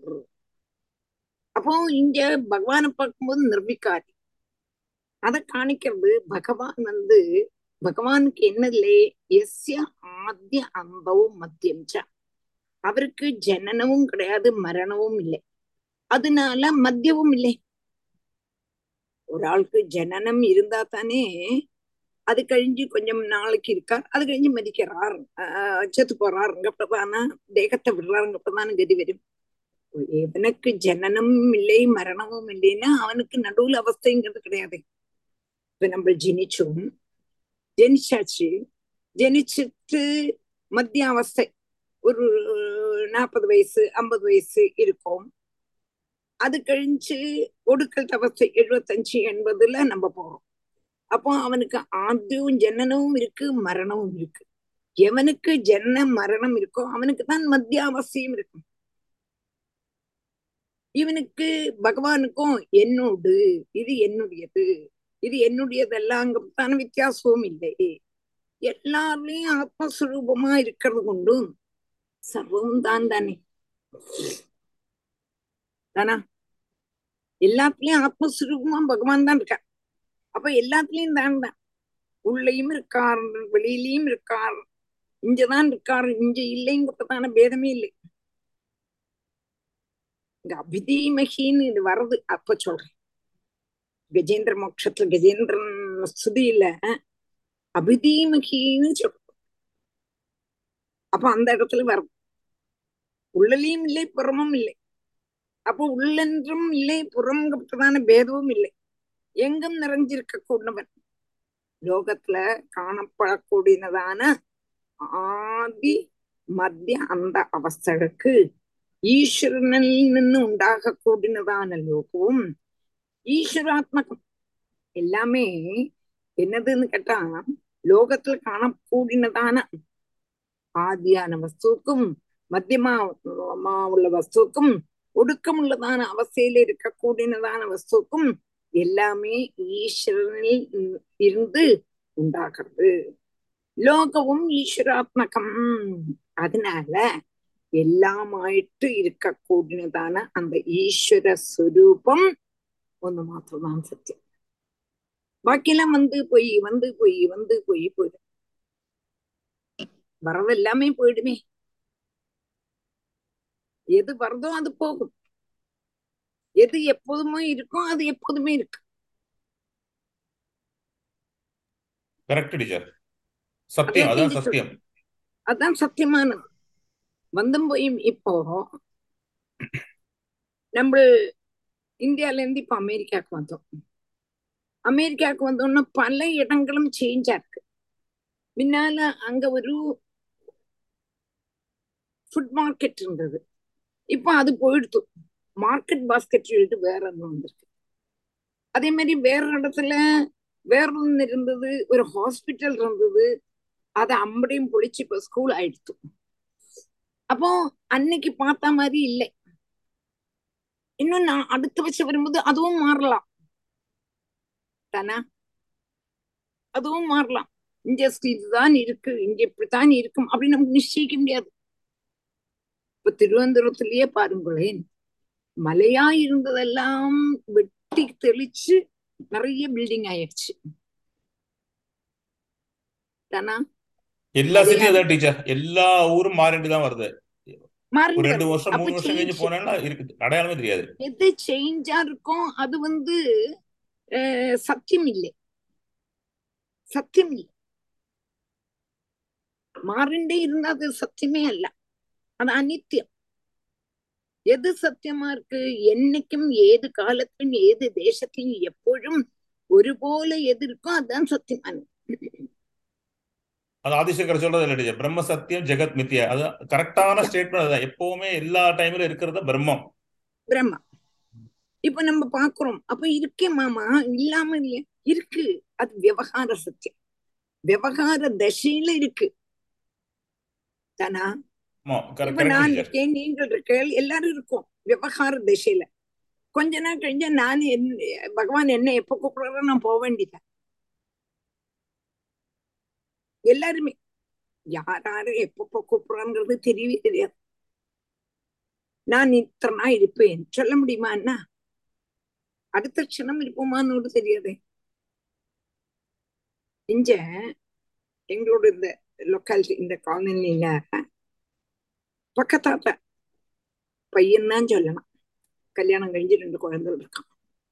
அப்போ இங்க பகவானை பார்க்கும்போது நிர்விகாரி அதை காணிக்கிறது பகவான் வந்து பகவானுக்கு என்னதில்லே எஸ்ய ஆத்திய அந்தவும் மத்தியம் ச அவருக்கு ஜனனமும் கிடையாது மரணமும் இல்லை அதனால மத்தியமும் இல்லை ஒரு ஆளுக்கு ஜனனம் இருந்தா தானே அது கழிஞ்சு கொஞ்சம் நாளைக்கு இருக்கார் அது கழிஞ்சு மதிக்கிறார் ஆஹ் செத்து போறாருங்கப்பதான தேகத்தை விடுறாருங்கப்பதான கதி வரும் எவனுக்கு ஜனனம் இல்லை மரணமும் இல்லைன்னா அவனுக்கு நடுவுல அவஸ்தைங்கிறது கிடையாது இப்ப நம்ம ஜெனிச்சோம் ஜெனிச்சாச்சு ஜெனிச்சுட்டு மத்திய அவஸ்தை ஒரு நாற்பது வயசு ஐம்பது வயசு இருக்கும் அது கழிஞ்சு ஒடுக்கல் அவஸ்தை எழுபத்தஞ்சு எண்பதுல நம்ம போறோம் அப்போ அவனுக்கு ஆத்தியும் ஜனனமும் இருக்கு மரணமும் இருக்கு எவனுக்கு ஜன்ன மரணம் இருக்கோ அவனுக்கு தான் மத்திய அவஸ்தையும் இருக்கும் இவனுக்கு பகவானுக்கும் என்னோடு இது என்னுடையது இது என்னுடையதெல்லாங்கத்தான வித்தியாசமும் இல்லை எல்லாருலயும் ஆத்மஸ்வரூபமா இருக்கிறது கொண்டும் சர்வமும் தான் தானே தானா எல்லாத்துலயும் ஆத்மஸ்வரூபமா பகவான் தான் இருக்கார் அப்ப எல்லாத்துலயும் தான் தான் உள்ளேயும் இருக்கார் வெளியிலயும் இருக்கார் இங்கதான் இருக்கார் இங்க இல்லைங்கிறதான பேதமே இல்லை இங்க அபிதீமகின்னு இது வர்றது அப்ப சொல்றேன் கஜேந்திர மோட்சத்துல கஜேந்திரன் ஸ்துதியில அபிதீமகின்னு சொல்றோம் அப்ப அந்த இடத்துல வரும் உள்ளலையும் இல்லை புறமும் இல்லை அப்போ உள்ளென்றும் இல்லை புறம்ங்கிறதான பேதமும் இல்லை எங்கும் நிறைஞ்சிருக்க கூடவன் லோகத்துல காணப்படக்கூடியதான ஆதி மத்திய அந்த அவஸ்தகளுக்கு ஈஸ்வரனில் നിന്ന് உண்டாகக்கூடியதான லோகവും ஈஸ்வராத்மகம் எல்லாமே என்னதுன்னு கேட்டா லோகத்துல காணக்கூடியதான ஆதியான வஸ்துக்கும் மத்தியமா உள்ள வஸ்துக்கும் ஒடுக்கமுள்ளதான அவஸ்தையில இருக்கக்கூடியதான வஸ்துக்கும் எல்லாமே ஈஸ்வரனில் இருந்து உண்டாகிறது லோகமும் ஈஸ்வராத்மகம் அதனால எல்லாமாയിട്ട് இருக்கக்கூடியதான அந்த ஈஸ்வர സ്വരൂപം ഒന്ന് മാത്രമാണ് സത്യം ബാക്കിയെല്ലാം வந்து போய் வந்து போய் வந்து போய் போயிடும் வரது எல்லாமே போயிடுமே எது வருதோ அது போகும் எது எப்போதுமே இருக்கும் அது எப்போதுமே இருக்கு கரெக்ட் டீச்சர் சத்தியம் அதான் அதான் டீச்சர் சத்தியம் அதான் சத்தியமானது வந்தும் போயும் இப்போ நம்ம இந்தியால இருந்து இப்ப அமெரிக்காவுக்கு வந்தோம் அமெரிக்காவுக்கு வந்தோம்னா பல இடங்களும் சேஞ்சா இருக்கு முன்னால அங்க ஒரு ஃபுட் மார்க்கெட் இருந்தது இப்போ அது போயிடுத்து மார்க்கெட் பாஸ்கெட் சொல்லிட்டு வேற ஒன்று வந்திருக்கு அதே மாதிரி வேற இடத்துல வேற ஒன்று இருந்தது ஒரு ஹாஸ்பிட்டல் இருந்தது அதை அம்படையும் பொழிச்சு இப்ப ஸ்கூல் ஆயிடுத்து அப்போ அன்னைக்கு பார்த்த மாதிரி இல்லை இன்னும் நான் அடுத்த வருஷம் வரும்போது அதுவும் மாறலாம் தானே அதுவும் மாறலாம் இங்க இதுதான் இருக்கு இங்க இப்படித்தான் இருக்கும் அப்படின்னு நமக்கு நிச்சயிக்க முடியாது இப்ப திருவனந்தபுரத்திலேயே பாருங்களேன் மலையா இருந்ததெல்லாம் வெட்டி தெளிச்சு நிறைய பில்டிங் ஆயிடுச்சு தானா எல்லா மலையா சிட்டியும் அதான் டீச்சர் எல்லா ஊரும் மாறிட்டு தான் வருது ஒரு மாறிட்டு ரெண்டு வருது வருஷம் அப்ப மூணு வருஷம் கழிஞ்சு சேஞ்ச் போனேன்னா இருக்குது அடையாளமே தெரியாது எது சேஞ்சா இருக்கும் அது வந்து அஹ், சத்தியம் இல்லை சத்தியம் இல்லை மாறிண்டே இருந்தா அது சத்தியமே அல்ல அது அனித்தியம் எது சத்தியமா இருக்கு என்னைக்கும் ஏது காலத்திலும் ஏது தேசத்திலும் எப்பொழுதும் ஒருபோல எது இருக்கோ அதுதான் சத்தியமானது அது ஆதிசங்கர் சொல்றது இல்லை டீச்சர் பிரம்ம சத்தியம் ஜெகத் மித்யா அது கரெக்டான ஸ்டேட்மெண்ட் அதுதான் எப்பவுமே எல்லா டைம்ல இருக்கிறது பிரம்மம் பிரம்மா இப்ப நம்ம பாக்குறோம் அப்ப இருக்கே மாமா இல்லாம இல்லையா இருக்கு அது விவகார சத்தியம் விவகார தசையில இருக்கு தானா ஆமா இப்ப கரெக்ட் நான் டீச்சர் இருக்கேன் நீங்கள் இருக்கேன் எல்லாரும் இருக்கோம் விவகார திசையில கொஞ்ச நாள் கழிஞ்சா நான் என் பகவான் என்ன எப்ப கூப்பிடுறாரோ நான் போக வேண்டியது எல்லாருமே யார் யாரு எப்பப்ப கூப்பிடுறாங்கிறது தெரியவே தெரியாது நான் இத்தனை இருப்பேன் சொல்ல முடியுமா என்ன அடுத்த க்ஷணம் இருப்போமான்னு கூட தெரியாதே இங்க எங்களோட இந்த லொக்காலிட்டி இந்த காலனில பக்கத்தாத்த பையன் தான் சொல்லணும் கல்யாணம் கழிஞ்சு ரெண்டு குழந்தைகள் இருக்கான்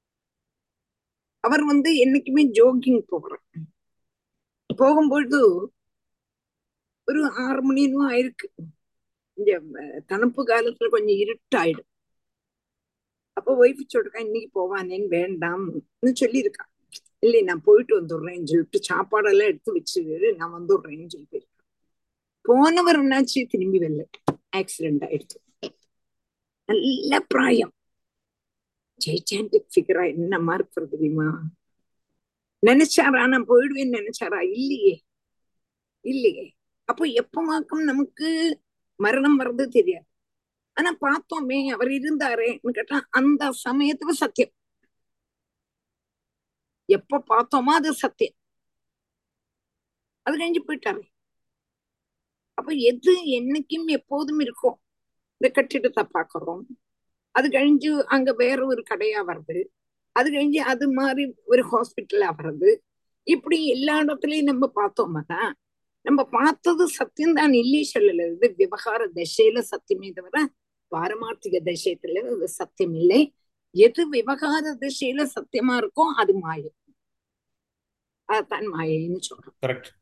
அவர் வந்து என்னைக்குமே ஜோகிங் போகிறார் போகும்பொழுது ஒரு ஆறு மணி என்னமோ ஆயிருக்கு இந்த அஹ், தணுப்பு காலத்துல கொஞ்சம் இருட்டாயிடும் அப்போ ஒய்ஃப் சொல்லிருக்கா இன்னைக்கு போவானேன்னு வேண்டாம்னு சொல்லியிருக்கான் இல்லை நான் போயிட்டு வந்துடுறேன்னு சொல்லிட்டு சாப்பாடெல்லாம் எடுத்து வச்சு நான் வந்துடுறேன்னு சொல்லி போயிருக்கான் போனவர் என்னாச்சு திரும்பி வரல ஆக்சிடென்ட் ஆயிடுச்சு நல்ல பிராயம் ஜெய்சாண்டிக் ஃபிகரா என்ன மார்க் வருது தெரியுமா நினைச்சாரா நான் போயிடுவேன்னு நினைச்சாரா இல்லையே இல்லையே அப்போ எப்பமாக்கும் நமக்கு மரணம் வர்றது தெரியாது ஆனா பார்த்தோமே அவர் இருந்தாரேன்னு கேட்டா அந்த சமயத்துல சத்தியம் எப்ப பார்த்தோமோ அது சத்தியம் அது கழிஞ்சு போயிட்டாரு அப்ப எது என்னைக்கும் எப்போதும் இருக்கும் இந்த கட்டிடத்தை பாக்குறோம் அது கழிஞ்சு அங்க வேற ஒரு கடையா வருது அது கழிஞ்சு அது மாதிரி ஒரு ஹாஸ்பிட்டலா வருது இப்படி எல்லா இடத்துலயும் நம்ம பார்த்தோம்னா நம்ம பார்த்தது சத்தியம் தான் இல்லையே சொல்லல இது விவகார தசையில சத்தியமே தவிர பாரமார்த்திக தசையத்துல இது சத்தியம் இல்லை எது விவகார திசையில சத்தியமா இருக்கோ அது மாயம் அதைத்தான் மாயைன்னு சொல்றோம் கரெக்ட்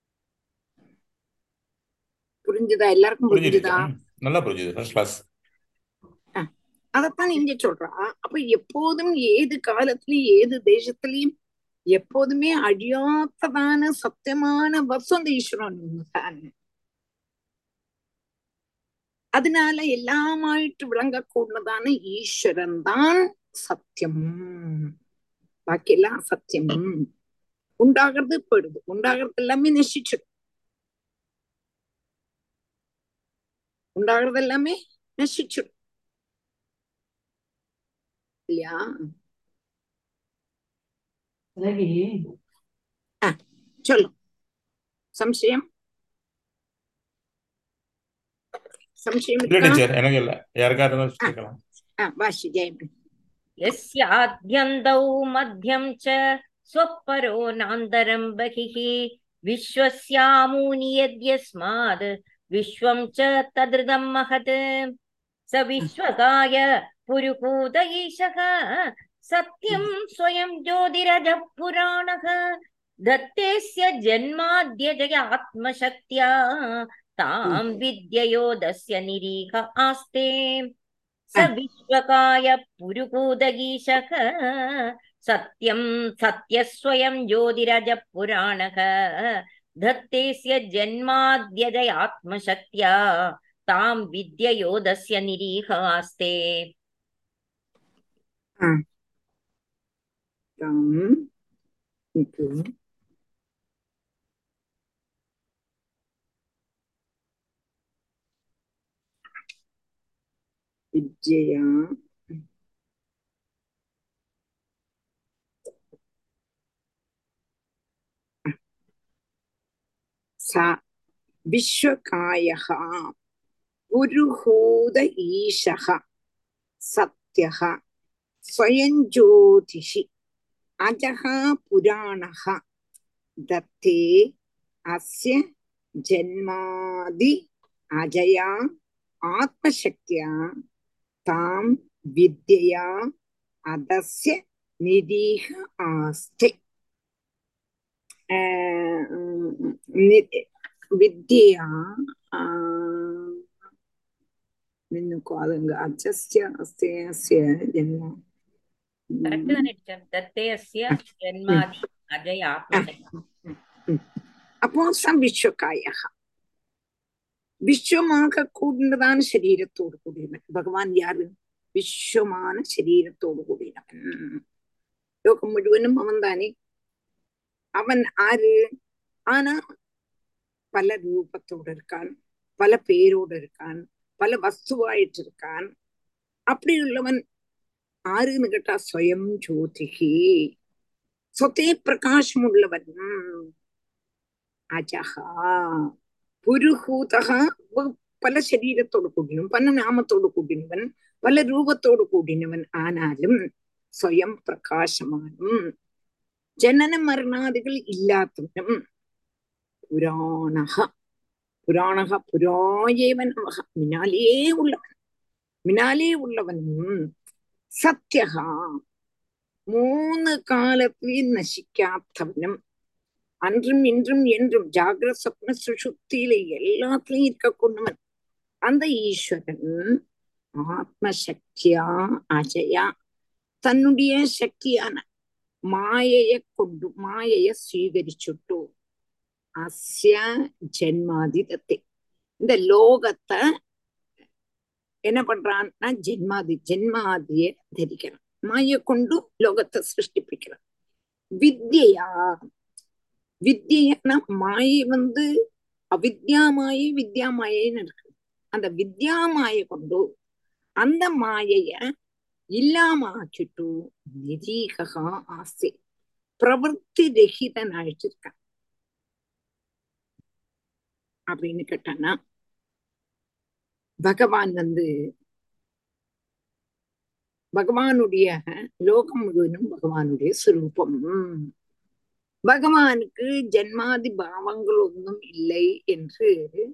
புரிஞ்சுதா எல்லாருக்கும் புரிஞ்சுது புரிஞ்சுதா ம், நல்லா புரிஞ்சுது ஃபர்ஸ்ட் கிளாஸ் அதைத்தான் இங்க சொல்றா அப்ப எப்போதும் ஏது காலத்திலயும் ஏது தேசத்திலயும் எப்போதுமே அழியாத்ததான சத்தியமான வசம் அந்த ஈஸ்வரன் ஒண்ணுதான் அதனால எல்லாமாயிட்டு விளங்கக்கூடதான ஈஸ்வரன் தான் சத்தியம் பாக்கியெல்லாம் சத்தியம் உண்டாகிறது போயிடுது உண்டாகிறது எல்லாமே நசிச்சிடும் உண்டாகிறது எல்லாமே நசிச்சிடும் இல்லையா ஆ சொல்லு சம்சயம் சம்சயம் இல்ல இருக்கா டீச்சர் எனக்கு இல்ல யாருக்கா இருந்தாலும் கேட்கலாம் ஆ வாசி ஜெயம் यस्याद्यन्तौ मध्यं च स्वपरो नान्तरं बहिः विश्वस्यामूनि यद्यस्माद् विश्वं च तदृदं महत् स विश्वकाय पुरुहूत ईशः सत्यं स्वयं ज्योतिरजः पुराणः दत्तेस्य जन्माद्यजयात्मशक्त्या तां विद्ययोदस्य निरीह आस्ते स विश्वकाय पुरुहूदगीशः सत्यं सत्यस्वयं ज्योतिरजः पुराणः धत्तेस्य जन्माद्यजयात्मशक्त्या तां विद्ययोदस्य निरीहास्ते தாம் இது வித்யா சா விஸ்வகாயः புருஹூத ஈஷः சத்யः स्वयं ज्योतिः अजः पुराणः दत्ते अस्य जन्मादि अजया आत्मशक्त्या तां विद्यया अदस्य निरीह आस्ते आ, नि- विद्यया आ, ನಿನ್ನಕ್ಕೂ ಅದಂಗ ಅಜಸ್ಯ ಅಸ್ಯ ಅಸ್ಯ ಜನ್ಮ करेक्ट தானே டீச்சர் தத்தே அஸ்ய ஜன்மாதி அஜய ஆத்மசக்தி அப்போ சம் விஸ்வகாய விஸ்வமாக கூடினதான சரீரத்தோடு கூடியவன் பகவான் யாரு விஸ்வமான சரீரத்தோடு கூடினவன் லோகம் முழுவதும் அவன் தானே அவன் ஆறு ஆனா பல ரூபத்தோடு இருக்கான் பல பேரோடு இருக்கான் பல வஸ்துவாயிட்டு இருக்கான் அப்படி உள்ளவன் ஆறுன்னு கேட்டா ஸ்வயம் ஜோதிகி സ്വതേ പ്രകാശമുള്ളവൻ അജഹ പുരുഹൂതഹ പല ശരീരത്തോട് കൂടിനവൻ പല നാമത്തോട് കൂടിനവൻ പല രൂപത്തോട് കൂടിനവൻ ആനാലും സ്വയം പ്രകാശമാനും ജനന മരണാദികൾ ഇല്ലാത്തവനും പുരാണഹ പുരാണഹ പുരായേവൻ നമഃ മിനാലേ ഉള്ളവൻ മിനാലേ ഉള്ളവനും സത്യഹ മൂന്ന് കാലത്തിലും നശിക്കാത്തവനും அன்றும் இன்றும் என்றும் ஜாகிர சொப்ன சுஷுப்தியில எல்லாத்துலயும் இருக்கக்கூடியவன் அந்த ஈஸ்வரன் ஆத்மசக்தியா அஜயா தன்னுடைய சக்தியான மாயைய கொண்டு மாயைய സ്വീകരിച്ചിട്ടു அஸ்ய ஜென்மாதிதத்தை இந்த லோகத்தை என்ன பண்றான்னா ஜென்மாதி ஜென்மாதிய தரிக்கிறான் மாயை கொண்டு லோகத்தை சிருஷ்டிப்பிக்கிறான் வித்யா வித்யன்னா மாயை வந்து அவித்யா மாயை வித்யா மாயைன்னு இருக்கு அந்த வித்யா மாயை கொண்டு அந்த மாயைய இல்லாம ஆக்கிட்டு நிரீகா ஆசை பிரவൃத்தி ரஹிதனாயிட்டு இருக்கான் அப்படின்னு கேட்டானா பகவான் வந்து பகவானுடைய லோகம் முழுவதும் பகவானுடைய சுரூபம் பகவானுக்கு ஜென்மாதி பாவங்கள் ஒன்றும் இல்லை என்று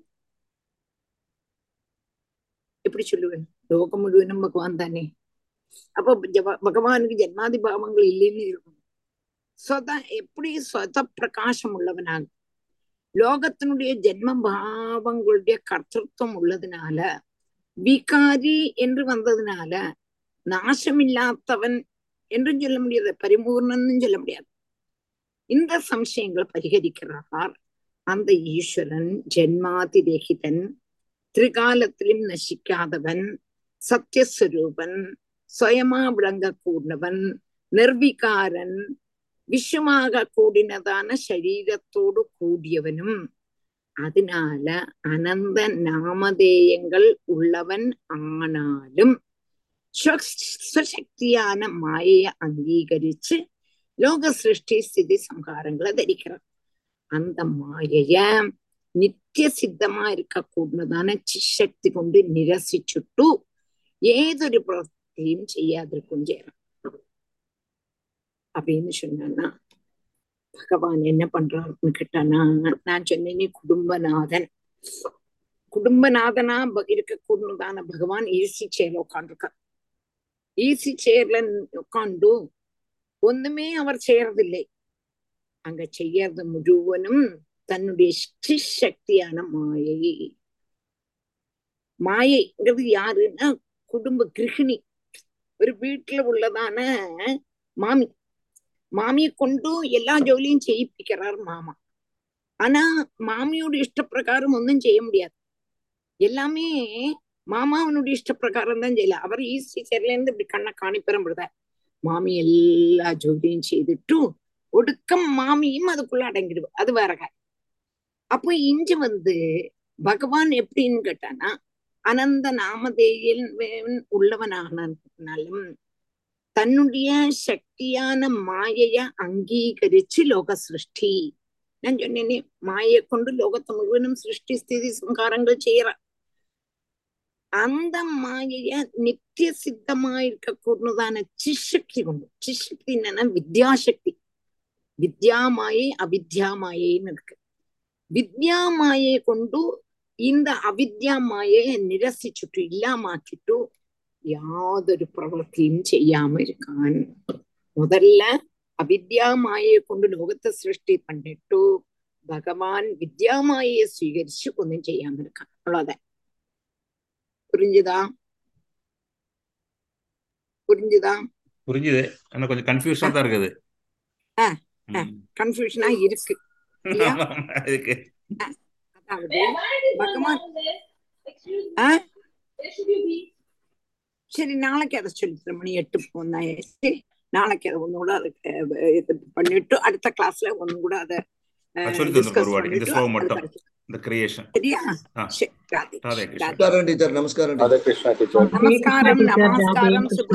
எப்படி சொல்லுவேன் லோகம் முழுவதும் பகவான் தானே அப்போ ஜப- பகவானுக்கு ஜென்மாதி பாவங்கள் இல்லைன்னு இருக்கும் സ്വത எப்படி സ്വത பிரகாசம் உள்ளவனாக லோகத்தினுடைய ஜென்ம பாவங்களுடைய கர்த்தத்துவம் உள்ளதுனால விகாரி என்று வந்ததுனால நாசமில்லாதவன் என்றும் சொல்ல முடியாது பரிபூர்ணன்னு சொல்ல முடியாது இந்த சம்சயங்களை பரிகரிக்கிறார் அந்த ஈஸ்வரன் ஜென்மாதிரேகிதன் திரிகாலத்திலும் நசிக்காதவன் சத்தியஸ்வரூபன் சுயமா விளங்கக்கூடியவன் நிர்விகாரன் விஸ்வமாக கூடினதான சரீரத்தோடு கூடியவனும் அதனால அனந்த நாமதேயங்கள் உள்ளவன் ஆனாலும் സ്വശക്തിயான மாயையை அங்கீகரிச்சு லோக சிருஷ்டி ஸ்திதி சம்ஹாரங்களை தரிக்கிறார் அந்த மாயைய நித்திய சித்தமா இருக்கக்கூடியதான சிசக்தி കൊണ്ട് നിരസിച്ചിട്ടു ഏതൊരു പ്രവൃത്തിയും ചെയ്യാതിരിക്കും ചെയ്യണം அப்படின்னு சொன்னா பகவான் என்ன பண்றாருன்னு கேட்டானா நான் சொன்னேனே குடும்பநாதன் குடும்பநாதனா இருக்கக்கூடியதான பகவான் ஈசி சேர்ல உட்காந்துருக்கார் ஈசி சேர்ல உட்காந்து ஒண்ணுமே அவர் செய்யறதில்லை அங்க செய்யறது முழுவதும் தன்னுடைய சக்தியான மாயை மாயைங்கிறது யாருன்னா குடும்ப கிருஹிணி ஒரு வீட்டுல உள்ளதான மாமி மாமியை கொண்டு எல்லா ஜோலியும் செய்யிப்பிக்கிறார் மாமா ஆனா மாமியோட இஷ்டப்பிரகாரம் ஒன்றும் செய்ய முடியாது எல்லாமே மாமாவனுடைய இஷ்டப்பிரகாரம் தான் செய்யல அவர் ஈஸ்டி சேர்ல இருந்து இப்படி கண்ணை காணிப்பெறப்படுதார் மாமி எல்லா ஜோலியும் செய்துட்டு ஒடுக்கம் மாமியும் அதுக்குள்ள அடங்கிடுவா அது வேற காய் அப்போ இஞ்சு வந்து பகவான் எப்படின்னு கேட்டானா அனந்த நாமதேயில் உள்ளவனானாலும் தன்னுடைய சக்தியான மாயைய அங்கீகரிச்சு லோக சிருஷ்டி நான் சொன்னேனே மாயை கொண்டு லோகத்தை முழுவதும் சிருஷ்டி ஸ்திதி சங்காரங்கள் செய்யற அந்த மாயைய நித்திய சித்தமா இருக்கக்கூடியதான சிசக்தி கொண்டு சிசக்தி என்னன்னா வித்யாசக்தி வித்யாமாயை அவித்யாமாயைன்னு இருக்கு வித்யாமாயை கொண்டு இந்த அவித்யாமாயை நிரசிச்சுட்டு இல்லாமாக்கிட்டு യാതൊരു പ്രവൃത്തിയും ചെയ്യാമ ഇരിക്കാൻ முதல்ல அவித்யாமாயை கொண்டு லோகத்தை சிருஷ்டி பண்ணிட்டு பகவான் வித்யாமாயை ஸ்வீகரிச்சு ஒன்னும் செய்யாம இருக்கான் அவ்வளவுதான் புரிஞ்சுதா புரிஞ்சுதா புரிஞ்சுது ஆனா கொஞ்சம் கன்ஃபியூஷனா தான் இருக்குது கன்ஃபியூஷனா இருக்கு இல்லையா இதுக்கு அதாவது பகவான் ஆஹ் சரி நாளைக்கு அதை சொல்லித்தரேன் மணி எட்டு போனாச்சு நாளைக்கு அதை ஒண்ணு கூட அதுக்கு இது பண்ணிட்டு அடுத்த கிளாஸ்ல ஒண்ணு கூட அதை சொல்லி தந்துடும் ஒரு வாட்டி இந்த ஸ்லோ மட்டும் இந்த கிரியேஷன் சரியா சரி ராதே ராதே கிருஷ்ணா ராதே நமஸ்காரம் டீச்சர் நமஸ்காரம் ராதே கிருஷ்ணா டீச்சர் நமஸ்காரம் நமஸ்காரம்